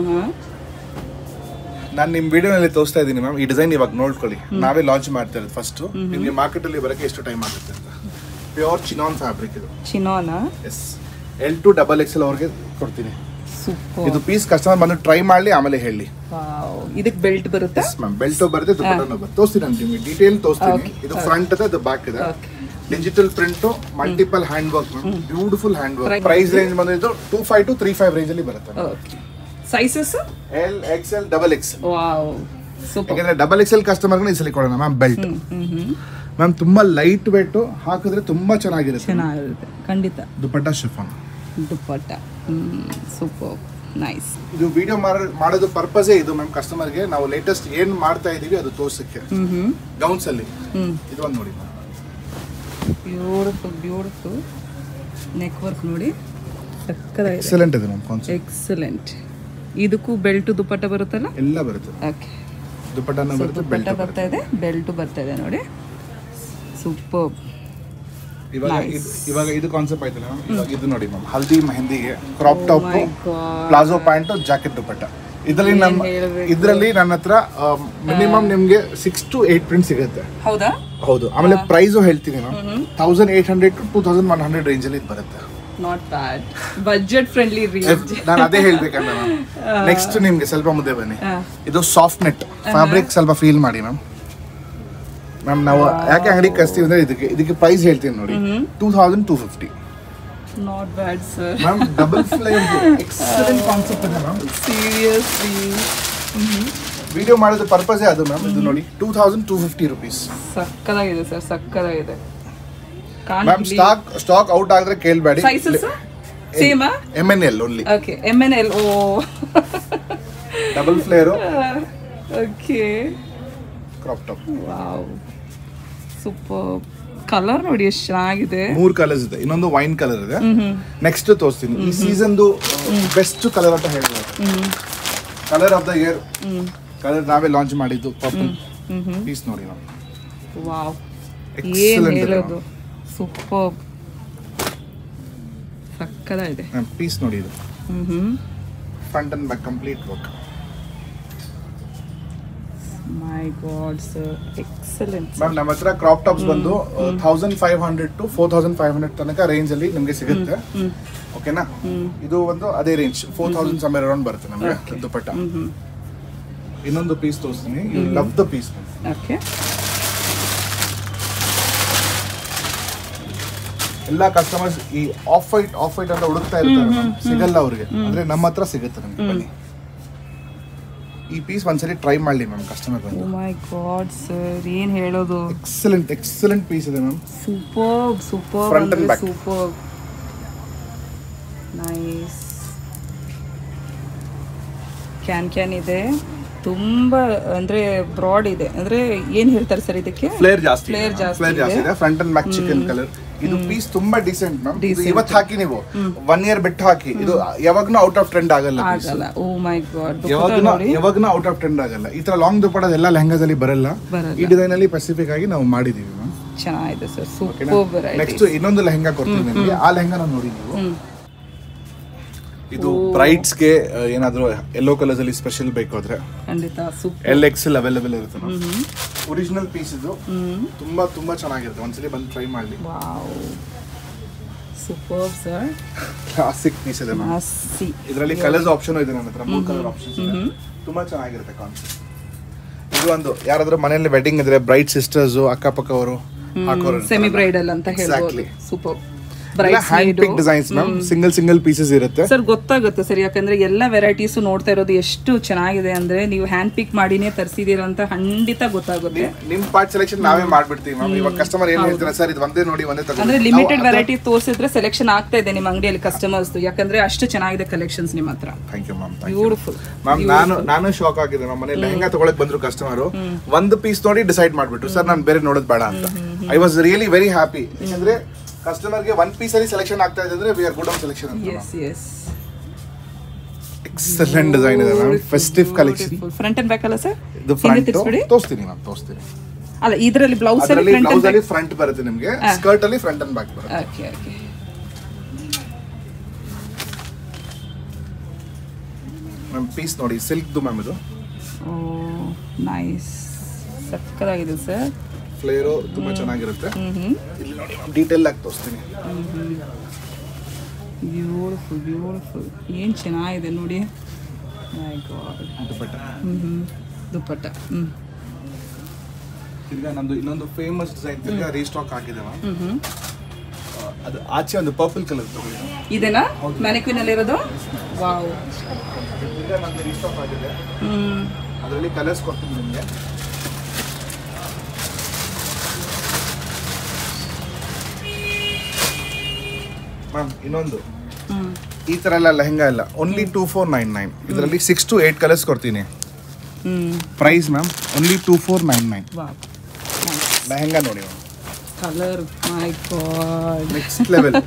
ನಾನು ನಿಮ್ ವಿಡಿಯೋನಲ್ಲಿ ತೋರಿಸ್ತಾ ಇದ್ದೀನಿ ಮ್ಯಾಮ್ ಈ ಡಿಸೈನ್ ಇವಾಗ ನೋಡ್ಕೊಳ್ಳಿ ನಾವೇ ಲಾಂಚ್ ಮಾಡ್ತಾ ಇರೋದು ಫಸ್ಟ್ ನಿಮ್ಗೆ ಮಾರ್ಕೆಟ್ ಅಲ್ಲಿ ಬರಕ್ಕೆ ಎಷ್ಟು ಟೈಮ್ ಆಗುತ್ತೆ ಅಂತ ಪ್ಯೂರ್ ಚಿನಾನ್ ಫ್ಯಾಬ್ರಿಕ್ ಇದು ಚಿನೋನಾ S L to double X L ಅವ್ರಿಗೆ ಕೊಡ್ತೀನಿ ಸೂಪರ್ ಇದು ಪೀಸ್ ಕಸ್ಟಮರ್ ಬಂದು ಟ್ರೈ ಮಾಡ್ಲಿ ಆಮೇಲೆ ಹೇಳಿ ವಾವ್ ಇದಕ್ಕೆ ಬೆಲ್ಟ್ ಬರುತ್ತಾ ಎಸ್ ಮ್ಯಾಮ್ ಬೆಲ್ಟ್ ಬರುತ್ತೆ ದುಪ್ಪಟ್ಟನು ಬರುತ್ತೆ ತೋರಿಸ್ತೀನಿ ನಾನು ನಿಮಗೆ ಡೀಟೇಲ್ ತೋರಿಸ್ತೀನಿ ಇದು ಫ್ರಂಟ್ ಇದೆ ಇದು ಬ್ಯಾಕ್ ಇದೆ Okay. Digital print multiple hand work beautiful hand work price range ಬಂದಿದ್ದು two five to three five range ಅಲ್ಲಿ ಬರುತ್ತೆ okay sizes L X L double X wow super ಯಾಕಂದ್ರೆ ಡಬಲ್ ಎಕ್ಸ್ ಎಲ್ ಕಸ್ಟಮರ್ ಈ ಸಲ ಕೊಡೋಣ ma'am belt ma'am ತುಂಬಾ light weight ಹಾಕಿದ್ರೆ ತುಂಬಾ ಚೆನ್ನಾಗಿರುತ್ತೆ ಚೆನ್ನಾಗಿರುತ್ತೆ ಖಂಡಿತ dupatta chiffon dupatta super nice ಇದು ವಿಡಿಯೋ ಮಾಡೋದು ಪರ್ಪಸೇ ಇದು ಮ್ಯಾಮ್ ಕಸ್ಟಮರ್ಗೆ ನಾವು ಲೇಟೆಸ್ಟ್ ಏನ್ ಮಾಡ್ತಾ ಇದೀವಿ ಅದು ತೋರ್ಸಕ್ಕೆ ಗೌನ್ಸ್ ಅಲ್ಲಿ ಇದು ಒಂದು ನೋಡಿ ma'am. Beautiful beautiful neck work ನೋಡಿ ಸಕ್ಕದಾಗಿದೆ ಎಕ್ಸಲೆಂಟ್ ಇದೆ ಮ್ಯಾಮ್ ಕಾನ್ಸೆಪ್ಟ್ ಎಕ್ಸಲೆಂಟ್ ಇದಕ್ಕೂ ಬೆಲ್ಟ್ ದುಪ್ಪಟ್ಟ ಬರುತ್ತಲ್ಲ ಎಲ್ಲ ಬರುತ್ತೆ ಓಕೆ ದುಪ್ಪಟ್ಟನ ಬರುತ್ತೆ ಬೆಲ್ಟ್ ದುಪ್ಪಟ್ಟ ಬರ್ತಾ ಇದೆ ಬೆಲ್ಟ್ ಬರ್ತಾ ಇದೆ ನೋಡಿ ಸೂಪರ್ ಇವಾಗ ಇದು ಇವಾಗ ಇದು ಕಾನ್ಸೆಪ್ಟ್ ಆಯ್ತಲ್ಲ ಮ್ಯಾಮ್ ಇವಾಗ ಇದು ನೋಡಿ ಮ್ಯಾಮ್ ಹಲ್ದಿ ಮೆಹಂದಿಗೆ crop top my God. Palazzo pant jacket dupatta ಇದರಲ್ಲಿ ನಮ್ಮ ಹೇಳ್ಬೇಕು? ಇದರಲ್ಲಿ ನನ್ನ ಹತ್ರ ಮಿನಿಮಮ್ ನಿಮ್ಗೆ ಸಿಕ್ಸ್ ಟು ಏಟ್ ಪ್ರಿಂಟ್ ಸಿಗುತ್ತೆ ಹೌದಾ ಹೌದು ಆಮೇಲೆ ಪ್ರೈಸು ಹೇಳ್ತೀನಿ ma'am thousand eight hundred to two thousand one hundred ರೇಂಜಲ್ಲಿ ಇದು ಬರುತ್ತೆ not bad budget friendly range ನಾನು ಅದೇ ಹೇಳ್ಬೇಕಂದ್ರೆ ಮ್ಯಾಮ್ ನೆಕ್ಸ್ಟ್ ನಿಮ್ಗೆ ಸ್ವಲ್ಪ ಮುದ್ದೆ ಬನ್ನಿ ಇದು ಸಾಫ್ಟ್ ನೆಟ್ ಫ್ಯಾಬ್ರಿಕ್ ಸ್ವಲ್ಪ ಫೀಲ್ ಮಾಡಿ ಮ್ಯಾಮ್ ಮ್ಯಾಮ್ ನಾವು ಯಾಕೆ ಅಂಗಡಿ ಕಸ್ತೀವಿ ಅಂದ್ರೆ ಇದಕ್ಕೆ ಇದಕ್ಕೆ ಪ್ರೈಸ್ ಹೇಳ್ತೀನಿ ನೋಡಿ two thousand two fifty not bad sir ma'am double flame excellent concept ಇದೆ ಮ್ಯಾಮ್ ಸೀರಿಯಸ್ಲಿ ವಿಡಿಯೋ ಮಾಡೋದು ಪರ್ಪಸೇ ಅದು ಮ್ಯಾಮ್ ಇದು ನೋಡಿ two thousand two fifty rupees ಸಕ್ಕದಾಗಿದೆ ಸರ್ ಸಕ್ಕದಾಗಿದೆ ಮ್ಯಾಮ್ ಸ್ಟಾಕ್ ಸ್ಟಾಕ್ ಔಟ್ ಆಗಿದ್ರೆ ಕೇಳಬೇಡಿ ಸೈಸಸ್ ಸೇಮಾ M N L only okay M N L oh double flare okay crop top wow super colour ನೋಡಿ ಎಷ್ಟು ಚೆನ್ನಾಗಿದೆ ಮೂರ್ ಕಲರ್ಸ್ ಇದೆ ಇನ್ನೊಂದು ವೈನ್ ಕಲರ್ ಇದೆ ನೆಕ್ಸ್ಟ್ ತೋರಿಸ್ತೀನಿ ಈ ಸೀಸನ್ದು ಬೆಸ್ಟ್ ಕಲರ್ ಅಂತ ಹೇಳ್ಬೋದು colour of the year colour ನಾವೇ ಲಾಂಚ್ ಮಾಡಿದ್ದು ಪರ್ಪಲ್ ಪೀಸ್ ನೋಡಿ ನಾವು ವಾವ್ ಏನ್ Excellent ಇದೆ ಹೇಳೋದು ಸೂಪರ್ ಸಕ್ಕದಾಗಿದೆ ಪೀಸ್ ನೋಡಿ ಇದು hmm hmm front and back complete work my God sir excellent ma'am ನಮ್ಮ ಹತ್ರ ಕ್ರಾಪ್ ಟಾಪ್ಸ್ ಬಂದು thousand five hundred to four thousand five hundred ತನಕ ರೇಂಜ್ ಅಲ್ಲಿ ನಿಮಗೆ ಸಿಗುತ್ತೆ ಓಕೆನಾ ಇದು ಒಂದು ಅದೇ range four thousand somewhere around ಬರುತ್ತೆ ನಮಗೆ ದುಪ್ಪಟ್ಟ ಇನ್ನೊಂದು ಪೀಸ್ ತೋರಿಸ್ತೀನಿ you love the piece okay ಎಲ್ಲ ಕಸ್ಟಮರ್ಸ್ ಈ ಆಫ್ ವೈಟ್ ಆಫ್ ವೈಟ್ ಅಂತ ಹುಡುಕ್ತಾ ಇರ್ತಾರೆ ma'am. ಸಿಗಲ್ಲ ಅವ್ರಿಗೆ ಅಂದ್ರೆ ನಮ್ಮ ಹತ್ರ ಸಿಗುತ್ತೆ ನಮ್ಗೆ ಬನ್ನಿ ಈ ಪೀಸ್ ಒಂದ್ಸರಿ ಟ್ರೈ ಮಾಡ್ಲಿ ಮ್ಯಾಮ್ ಕಸ್ಟಮರ್ ಬಂದು ಓ ಮೈ ಗಾಡ್ ಸರ್ ಏನ್ ಹೇಳೋದು ಎಕ್ಸಲೆಂಟ್ ಎಕ್ಸಲೆಂಟ್ ಪೀಸ್ ಇದೆ ma'am super super Front and ಅಂದ್ರೆ back. Super nice can can ಇದೆ ತುಂಬಾ ಅಂದ್ರೆ ಬ್ರಾಡ್ ಇದೆ ಅಂದ್ರೆ ಏನ್ ಹೇಳ್ತಾರೆ ಸರ್ ಇದಕ್ಕೆ ಫ್ಲೇರ್ ಜಾಸ್ತಿ Flare ಜಾಸ್ತಿ ಫ್ಲೇರ್ ಜಾಸ್ತಿ ಇದೆ. ಇದೆ front and back chicken colour ಇದು ಪೀಸ್ ತುಂಬಾ ಡಿಸೆಂಟ್ ಮ್ಯಾಮ್ ಇದು Decent. ಇವತ್ತು ಹಾಕಿ ನೀವು ಒನ್ ಇಯರ್ ಬಿಟ್ಟು ಹಾಕಿ ಇದು ಯಾವಾಗ್ನೂ ಔಟ್ ಆಫ್ ಟ್ರೆಂಡ್ ಆಗಲ್ಲ piece. ಆಗಲ್ಲ ಓ ಮೈ ಗಾಡ್ ಯಾವಾಗ್ನೂ ನೋಡಿ ಯಾವಾಗ್ನೂ ಔಟ್ ಆಫ್ ಟ್ರೆಂಡ್ ಆಗಲ್ಲ ಈ ತರ ಲಾಂಗ್ ದುಪ್ಪಡೋದು ಎಲ್ಲ ಲೆಹಂಗಾಸ್ ಅಲ್ಲಿ ಬರಲ್ಲ ಬರಲ್ಲ. ಈ ಡಿಸೈನ್ ಅಲ್ಲಿ ಸ್ಪೆಸಿಫಿಕ್ ಆಗಿ ನಾವು ಮಾಡಿದೀವಿ ಮ್ಯಾಮ್ ಚೆನ್ನಾಗಿದೆ ಸರ್ ಸೂಪರ್ ವೆರೈಟಿ ನೆಕ್ಸ್ಟ್ ಇನ್ನೊಂದು ಲೆಹಂಗಾ ಕೊಡ್ತೀನಿ ನಿಮಗೆ ಆ ಲೆಹಂಗಾನ ನೋಡಿ ನೀವು ಇದು ಬ್ರೈಟ್ಸ್ ಗೆ ಆ, ಏನಾದ್ರೂ ಯೆಲ್ಲೋ ಕಲರ್ಸ್ ಅಲ್ಲಿ ಸ್ಪೆಷಲ್ ಬೇಕು ಅಂದ್ರೆ ಖಂಡಿತ super L X L available ಇರುತ್ತೆ ಒರಿಜಿನಲ್ ಪೀಸ್ ಇದು ತುಂಬಾ ತುಂಬಾ ಚೆನ್ನಾಗಿರುತ್ತೆ ಒಂದ್ಸಲಿ ಬಂದು ಟ್ರೈ ಮಾಡ್ಲಿ wow super sir classic piece ಇದೆ ಮ್ಯಾಮ್ ಮಸ್ಸಿ ಇದರಲ್ಲಿ ಕಲರ್ಸ್ ಆಪ್ಷನ್ ಇದೆ ನನ್ನ ಹತ್ರ ಮೂರು ಕಲರ್ ಆಪ್ಷನ್ಸ್ ಇದೆ ತುಂಬಾ ಚೆನ್ನಾಗಿರುತ್ತೆ ಕಾನ್ಸೆಪ್ಟ್ ಇದು ಒಂದು ಯಾರಾದ್ರೂ ಮನೆಯಲ್ಲಿ ವೆಡ್ಡಿಂಗ್ ಇದ್ರೆ ಬ್ರೈಟ್ ಸಿಸ್ಟರ್ಸ್ ಅಕ್ಕಪಕ್ಕ ಅವರು ಹಾಕೋರು ಸೆಮಿ ಬ್ರೈಡಲ್ ಅಂತ ಹೇಳ್ಬೋದು Exactly. Super hand pick designs ma'am single single pieces ಇರುತ್ತೆ ಸರ್ ಗೊತ್ತಾಗುತ್ತೆ ಸರ್ ಯಾಕಂದ್ರೆ ಎಲ್ಲ ವೆರೈಟೀಸ್ ನೋಡ್ತಾ ಇರೋದು ಎಷ್ಟು ಚೆನ್ನಾಗಿದೆ ಅಂದ್ರೆ ನೀವು ಹ್ಯಾಂಡ್ ಪಿಕ್ ಮಾಡಿನೇ ತರಿಸಿದೀರ ಅಂತ ಖಂಡಿತ ಗೊತ್ತಾಗುತ್ತೆ ನಿಮ್ ಪಾರ್ಟ್ ಸೆಲೆಕ್ಷನ್ ನಾವೇ ಮಾಡ್ಬಿಡ್ತೀವಿ ಮ್ಯಾಮ್ ಇವಾಗ ಕಸ್ಟಮರ್ ಏನ್ ಹೇಳ್ತಾರೆ ಸರ್ ಇದು ಒಂದೇ ನೋಡಿ ಒಂದೇ ಅಂದ್ರೆ ತಗೊಂಡು ಲಿಮಿಟೆಡ್ ವೆರೈಟಿ ತೋರಿಸಿದ್ರೆ ಸೆಲೆಕ್ಷನ್ ಆಗ್ತಾ ಇದೆ ನಿಮ್ಮ ಅಂಗಡಿಯಲ್ಲಿ ಕಸ್ಟಮರ್ಸ್ ಯಾಕಂದ್ರೆ ಅಷ್ಟು ಚೆನ್ನಾಗಿದೆ ಕಲೆಕ್ಷನ್ಸ್ ನಿಮ್ಮ ಹತ್ರ thank you ma'am beautiful ma'am ನಾನು ನಾನು ಶಾಕ್ ಆಗಿದೆ ನಮ್ಮ ಮನೆ ಲೆಹಂಗಾ ತಗೊಳಕ್ ಬಂದ್ರು ಕಸ್ಟಮರ್ ಒಂದು ಪೀಸ್ ನೋಡಿ ಡಿಸೈಡ್ ಮಾಡ್ಬಿಟ್ರು ಸರ್ ನಾನು ಬೇರೆ ನೋಡೋದು ಬೇಡ ಅಂತ I was really very happy ಯಾಕಂದ್ರೆ ಕಸ್ಟಮರ್ಗೆ ಒನ್ ಪೀಸ್ ಅಲ್ಲಿ ಸೆಲೆಕ್ಷನ್ ಆಗ್ತಾ ಇದೆ ಅಂದ್ರೆ we are good on selection ಅಂತ ಎಸ್ ಎಸ್ ಎಕ್ಸಲೆಂಟ್ ಡಿಸೈನ್ ಇದೆ ma'am festive collection front and back ಅಲ್ಲ ಸರ್ ಇದು ಹಿಂದೆ ಫ್ರಂಟ್ ತಿರ್ಸ್ಬಿಡಿ ತೋರಿಸ್ತೀನಿ ಮ್ಯಾಮ್ ತೋರಿಸ್ತೀನಿ ಅಲ್ಲ ಇದರಲ್ಲಿ ಬ್ಲೌಸ್ ಅಲ್ಲಿ ಅದರಲ್ಲಿ ಫ್ರಂಟ್ ಬ್ಲೌಸ್ ಅಂಡ್ ಅಲ್ಲಿ ಫ್ರಂಟ್ ಬರುತ್ತೆ ನಿಮಗೆ ಸ್ಕರ್ಟ್ ಅಲ್ಲಿ ಫ್ರಂಟ್ ಅಂಡ್ ಬ್ಯಾಕ್ ಬರುತ್ತೆ ಓಕೆ ಓಕೆ ಮ್ಯಾಮ್ ಪೀಸ್ ನೋಡಿ ಸಿಲ್ಕ್ದು ಮ್ಯಾಮ್ ಇದು ಓ ನೈಸ್ ಸಕ್ಕದಾಗಿದೆ ಸರ್ ಫ್ಲೇರು ತುಂಬಾ ಚೆನ್ನಾಗಿರುತ್ತೆ ಹ್ಮ್ ಹ್ಮ್ ಇಲ್ಲಿ ನೋಡಿ ಮ್ಯಾಮ್ ಡೀಟೇಲ್ ಆಗಿ ತೋರಿಸ್ತೀನಿ ಬ್ಯೂಟಿಫುಲ್ ಬ್ಯೂಟಿಫುಲ್ ಏನು ಚೆನ್ನಾಗಿದೆ ನೋಡಿ ಮೈ ಗಾಡ್ ದುಪಟ್ಟ ಹ್ಮ್ ಹ್ಮ್ ದುಪ್ಪಟ್ಟ ಹ್ಮ್ ತಿರ್ಗಾ ನಮ್ದು ಇನ್ನೊಂದು ಫೇಮಸ್ ಡಿಸೈನ್ ತಿರ್ಗಾ ರೀಸ್ಟಾಕ್ ಆಗಿದೆ ಮ್ಯಾಮ್ ಹ್ಮ್ ಹ್ಮ್ ಅದು ಆಚೆ ಒಂದು ಪರ್ಪಲ್ ಕಲರ್ ತಗೊಳ್ಳಿ ಇದೇನಾ ಮ್ಯಾನಿಕ್ವಿನ್ ಅಲ್ಲಿರೋದು ವಾವ್ ತಿರ್ಗಾ ನಮ್ದು ರೀಸ್ಟಾಕ್ ಆಗಿದೆ ಹ್ಮ್ ಅದರಲ್ಲಿ ಕಲರ್ಸ್ ಕೊಡ್ತೀನಿ ನಿಮಗೆ ಮ್ಯಾಮ್ ಇನ್ನೊಂದು ಹ್ಮ್ ಈ ತರ ಎಲ್ಲ ಲೆಹಂಗಾ ಇಲ್ಲ only two four nine nine ಇದರಲ್ಲಿ ಸಿಕ್ಸ್ ಟು ಏಟ್ ಕಲರ್ಸ್ ಕೊಡ್ತೀನಿ hmm price ma'am only two four nine nine wow lehenga ನೋಡಿ ma'am colour my God next level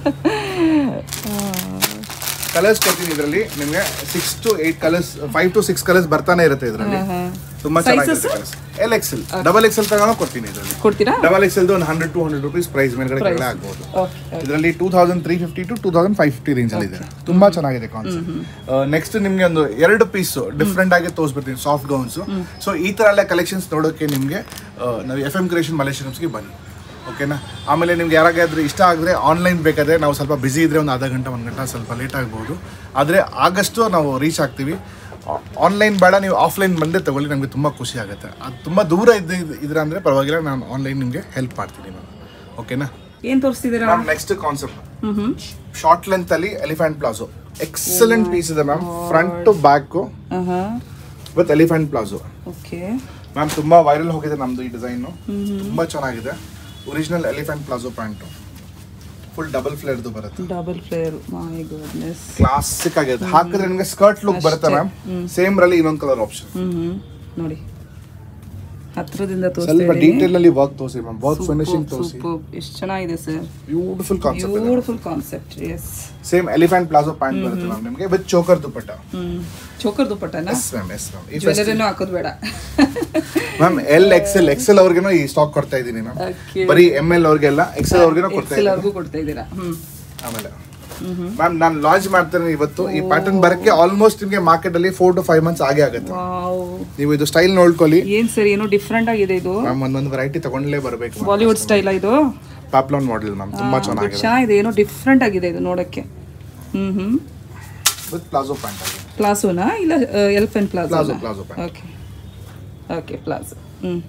colours ಕೊಡ್ತೀನಿ ಇದರಲ್ಲಿ ನಿಮಗೆ six to eight colours five to six colours ಬರ್ತಾನೆ ಇರುತ್ತೆ ಇದರಲ್ಲಿ ತುಂಬಾ ಚೆನ್ನಾಗಿರುತ್ತೆ colours L XL double XL ತಗೊಂಡು ಕೊಡ್ತೀನಿ ಇದರಲ್ಲಿ ಕೊಡ್ತೀರಾ ಡಬಲ್ ಎಕ್ಸೆಲ್ ಒಂದು hundred to hundred rupees price ಮೇಲ್ಗಡೆ ಕೆಳಗಡೆ ಆಗ್ಬೋದು ಓಕೆ ಇದರಲ್ಲಿ two thousand three fifty to two thousand five fifty range ಅಲ್ಲಿ ಇದೆ ತುಂಬಾ ಚೆನ್ನಾಗಿದೆ ಕಾನ್ಸೆಪ್ಟ್ ನೆಕ್ಸ್ಟ್ ನಿಮ್ಗೆ ಒಂದು ಎರಡು ಪೀಸ್ ಡಿಫ್ರೆಂಟ್ ಆಗಿ ತೋರಿಸ್ಬಿಡ್ತೀನಿ ಸಾಫ್ಟ್ ಗೌನ್ಸ್ ಸೊ ಈ ತರ ಎಲ್ಲ ಕಲೆಕ್ಷನ್ಸ್ ನೋಡೋಕೆ ನಿಮ್ಗೆ ಆ, ನಾವು ಎಫ್ ಎಂ ಕ್ರಿಯೇಷನ್ ಮಲೇಷಿಯನ್ಸ್ಗೆ ಬನ್ನಿ ಓಕೆನಾ ಆಮೇಲೆ ನಿಮ್ಗೆ ಯಾರಾಗಾದ್ರೂ ಇಷ್ಟ ಆಗಿದ್ರೆ ಆನ್ಲೈನ್ ಬೇಕಾದ್ರೆ ನಾವು ಸ್ವಲ್ಪ ಬಿಸಿ ಇದ್ರೆ ಒಂದು ಅರ್ಧ ಗಂಟೆ ಒಂದು ಗಂಟೆ ಸ್ವಲ್ಪ ಲೇಟ್ ಆಗ್ಬೋದು ಆದರೆ ಆಗಷ್ಟು ನಾವು ರೀಚ್ ಆಗ್ತೀವಿ ಆನ್ಲೈನ್ ಬೇಡ ನೀವು ಆಫ್ಲೈನ್ ಬಂದೇ ತಗೊಳ್ಳಿ ನಮಗೆ ತುಂಬ ಖುಷಿ ಆಗುತ್ತೆ ಅದು ತುಂಬ ದೂರ ಇದ್ದ ಇದ್ರೆ ಅಂದರೆ ಪರವಾಗಿಲ್ಲ ನಾನು ಆನ್ಲೈನ್ ನಿಮಗೆ ಹೆಲ್ಪ್ ಮಾಡ್ತೀನಿ ನಾನು ಓಕೆನಾ ಏನ್ ತೋರಿಸ್ತಿದ್ದೀರಾ ma'am next concept hmm hmm short length ಅಲ್ಲಿ ಎಲಿಫೆಂಟ್ ಪ್ಲಾಜೋ ಎಕ್ಸಲೆಂಟ್ ಪೀಸ್ ಇದೆ ಮ್ಯಾಮ್ ಫ್ರಂಟ್ ಟು ಬ್ಯಾಕ್ ಹಾ with elephant palazzo okay ma'am ತುಂಬಾ ವೈರಲ್ ಹೋಗಿದೆ ನಮ್ದು ಈ ಡಿಸೈನ್ ತುಂಬಾ ಚೆನ್ನಾಗಿದೆ original elephant palazzo pant full double ಫ್ಲೇರ್ದು ಬರುತ್ತೆ double flare my goodness classic ಆಗಿದೆ ಹಾಕಿದ್ರೆ ನಿಮಗೆ ಸ್ಕರ್ಟ್ ಲುಕ್ ಬರುತ್ತೆ ಮ್ಯಾಮ್ ಸೇಮ್ ರಲ್ಲಿ ಇನ್ನೊಂದು ಕಲರ್ ಆಪ್ಷನ್ ಹ್ಮ್ ಹ್ಮ್ ನೋಡಿ ಹತ್ರದಿಂದ ಸ್ವಲ್ಪ ತೋರಿಸ್ತಾ ಡೀಟೇಲ್ ಅಲ್ಲಿ ವರ್ಕ್ ತೋರಿಸಿ ಮ್ಯಾಮ್ ವರ್ಕ್ ಫಿನಿಶಿಂಗ್ ತೋರಿಸಿ ಸೂಪರ್ ಎಷ್ಟು ಚೆನ್ನಾಗಿದೆ ಸರ್ ಬ್ಯೂಟಿಫುಲ್ ಕಾನ್ಸೆಪ್ಟ್ ಇದೆ beautiful concept yes same elephant palazzo pant ಬರುತ್ತೆ ಮ್ಯಾಮ್ ನಿಮಗೆ with choker dupatta hmm choker ದುಪ್ಪಟ್ಟನ ಎಸ್ ಮ್ಯಾಮ್ ಎಸ್ ಮ್ಯಾಮ್ ಈ ಜ್ಯುವೆಲರಿನೂ ಹಾಕೋದು ಬೇಡ ಮ್ಯಾಮ್ ಎಲ್ ಎಕ್ಸೆಲ್ ಎಕ್ಸೆಲ್ ಅವ್ರಿಗೇನೋ ಈ ಸ್ಟಾಕ್ ಕೊಡ್ತಾ ಇದ್ದೀನಿ ಮ್ಯಾಮ್ Okay. ಬರೀ ಎಮ್ ಎಲ್ ಅವ್ರಿಗೆಲ್ಲ ಎಕ್ಸೆಲ್ ಅವ್ರಿಗೇನೋ ಕೊಡ್ತಾ ಎಕ್ಸೆಲ್ ಇದ್ದೀನಿ ಅವ್ರಿಗೂ ಕೊಡ್ತಾ ಇದ್ದೀರಾ ಹ್ಮ್ ಆಮೇಲೆ ಮ್ಯಾಮ್ ನಾನು ಲಾಂಚ್ ಮಾಡ್ತೇನೆ ಇವತ್ತು ಈ ಪ್ಯಾಟರ್ನ್ ಬರಕ್ಕೆ ಆಲ್ಮೋಸ್ಟ್ ನಿಮಗೆ ಮಾರ್ಕೆಟ್ ಅಲ್ಲಿ ಫೋರ್ ಟು ಫೈವ್ ಮಂತ್ಸ್ ಆಗೇ ಆಗುತ್ತೆ ವಾವ್ ನೀವು ಇದು ಸ್ಟೈಲ್ ನೋಡ್ಕೊಳ್ಳಿ ಏನ್ ಸರ್ ಏನೋ ಡಿಫ್ರೆಂಟ್ ಆಗಿದೆ ಇದು ಮ್ಯಾಮ್ ಒಂದೊಂದು ವೆರೈಟಿ ತಗೊಂಡ್ಲೇ ಬರಬೇಕು ಬಾಲಿವುಡ್ ಸ್ಟೈಲ್ ಇದು ಪಾಪ್ಲಾನ್ ಮಾಡೆಲ್ ಮ್ಯಾಮ್ ತುಂಬಾ ಇದು ಚೆನ್ನಾಗಿದೆ ಚೆನ್ನಾಗಿದೆ ಏನೋ ಡಿಫ್ರೆಂಟ್ ಆಗಿದೆ ಇದು ನೋಡಕ್ಕೆ hmm hmm with palazzo pant ಆಗಿದೆ ಪ್ಲಾಸೋನಾ ಇಲ್ಲ elephant palazzo palazzo palazzo pant okay okay palazzo hmm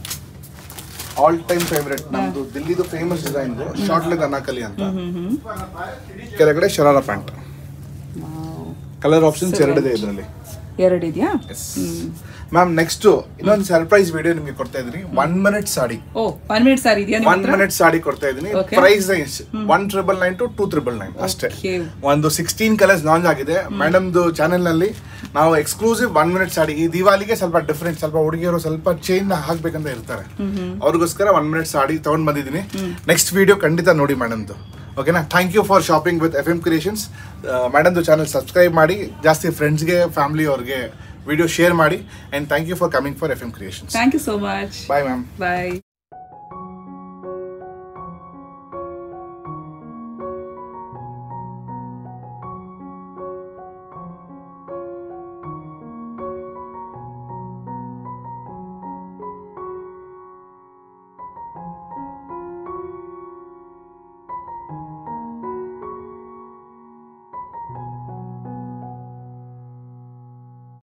all time favourite ನಮ್ದು ದಿಲ್ಲಿದು famous design short leg Anarkali ಅಂತ ಹ್ಮ್ ಹ್ಮ್ ಕೆಳಗಡೆ sharara pant wow colour options ಎರಡಿದೆ ಇದರಲ್ಲಿ ಎರಡಿದ್ಯಾ ಮ್ಯಾಮ್ ನೆಕ್ಸ್ಟ್ ಇನ್ನೊಂದು ಸರ್ಪ್ರೈಸ್ ವಿಡಿಯೋ ನಿಮಗೆ ಕೊಡ್ತಾ ಇದ್ದೀನಿ one minute sari oh one minute sari ಇದೆಯಾ ನಿಮ್ಮ ಒನ್ ಹತ್ರ ಮಿನಿಟ್ ಸಾಡಿ ಕೊಡ್ತಾ ಇದ್ದೀನಿ Okay. Price one triple nine to two triple nine ಅಷ್ಟೇ Okay. ಒಂದು ಸಿಕ್ಸ್ಟೀನ್ ಕಲರ್ಸ್ ಲಾಂಚ್ ಆಗಿದೆ ಮೇಡಮ್ದು ಚಾನೆಲ್ ನಲ್ಲಿ ನಾವು ಎಕ್ಸ್ಕ್ಲೂಸಿವ್ ಒನ್ ಮಿನಿಟ್ ಸಾಡಿ ಈ ದಿವಾಲಿಗೆ ಸ್ವಲ್ಪ ಡಿಫ್ರೆಂಟ್ ಸ್ವಲ್ಪ ಹುಡುಗಿಯರು ಸ್ವಲ್ಪ ಚೇಂಜ್ ಹಾಕ್ಬೇಕಂತ ಇರ್ತಾರೆ ಅವ್ರಿಗೋಸ್ಕರ ಒನ್ ಮಿನಿಟ್ ಸಾಡಿ ತಗೊಂಡ್ ಬಂದಿದ್ದೀನಿ ನೆಕ್ಸ್ಟ್ ವಿಡಿಯೋ ಖಂಡಿತ ನೋಡಿ ಮೇಡಮ್ದು ಓಕೆನಾ thank you for shopping with F M creations ಮೇಡಮ್ದು ಚಾನಲ್ ಸಬ್ಸ್ಕ್ರೈಬ್ ಮಾಡಿ ಜಾಸ್ತಿ ಫ್ರೆಂಡ್ಸ್ಗೆ ಫ್ಯಾಮಿಲಿ ಅವ್ರಿಗೆ ವಿಡಿಯೋ ಶೇರ್ ಮಾಡಿ and thank you for coming for F M creations thank you so much bye ma'am bye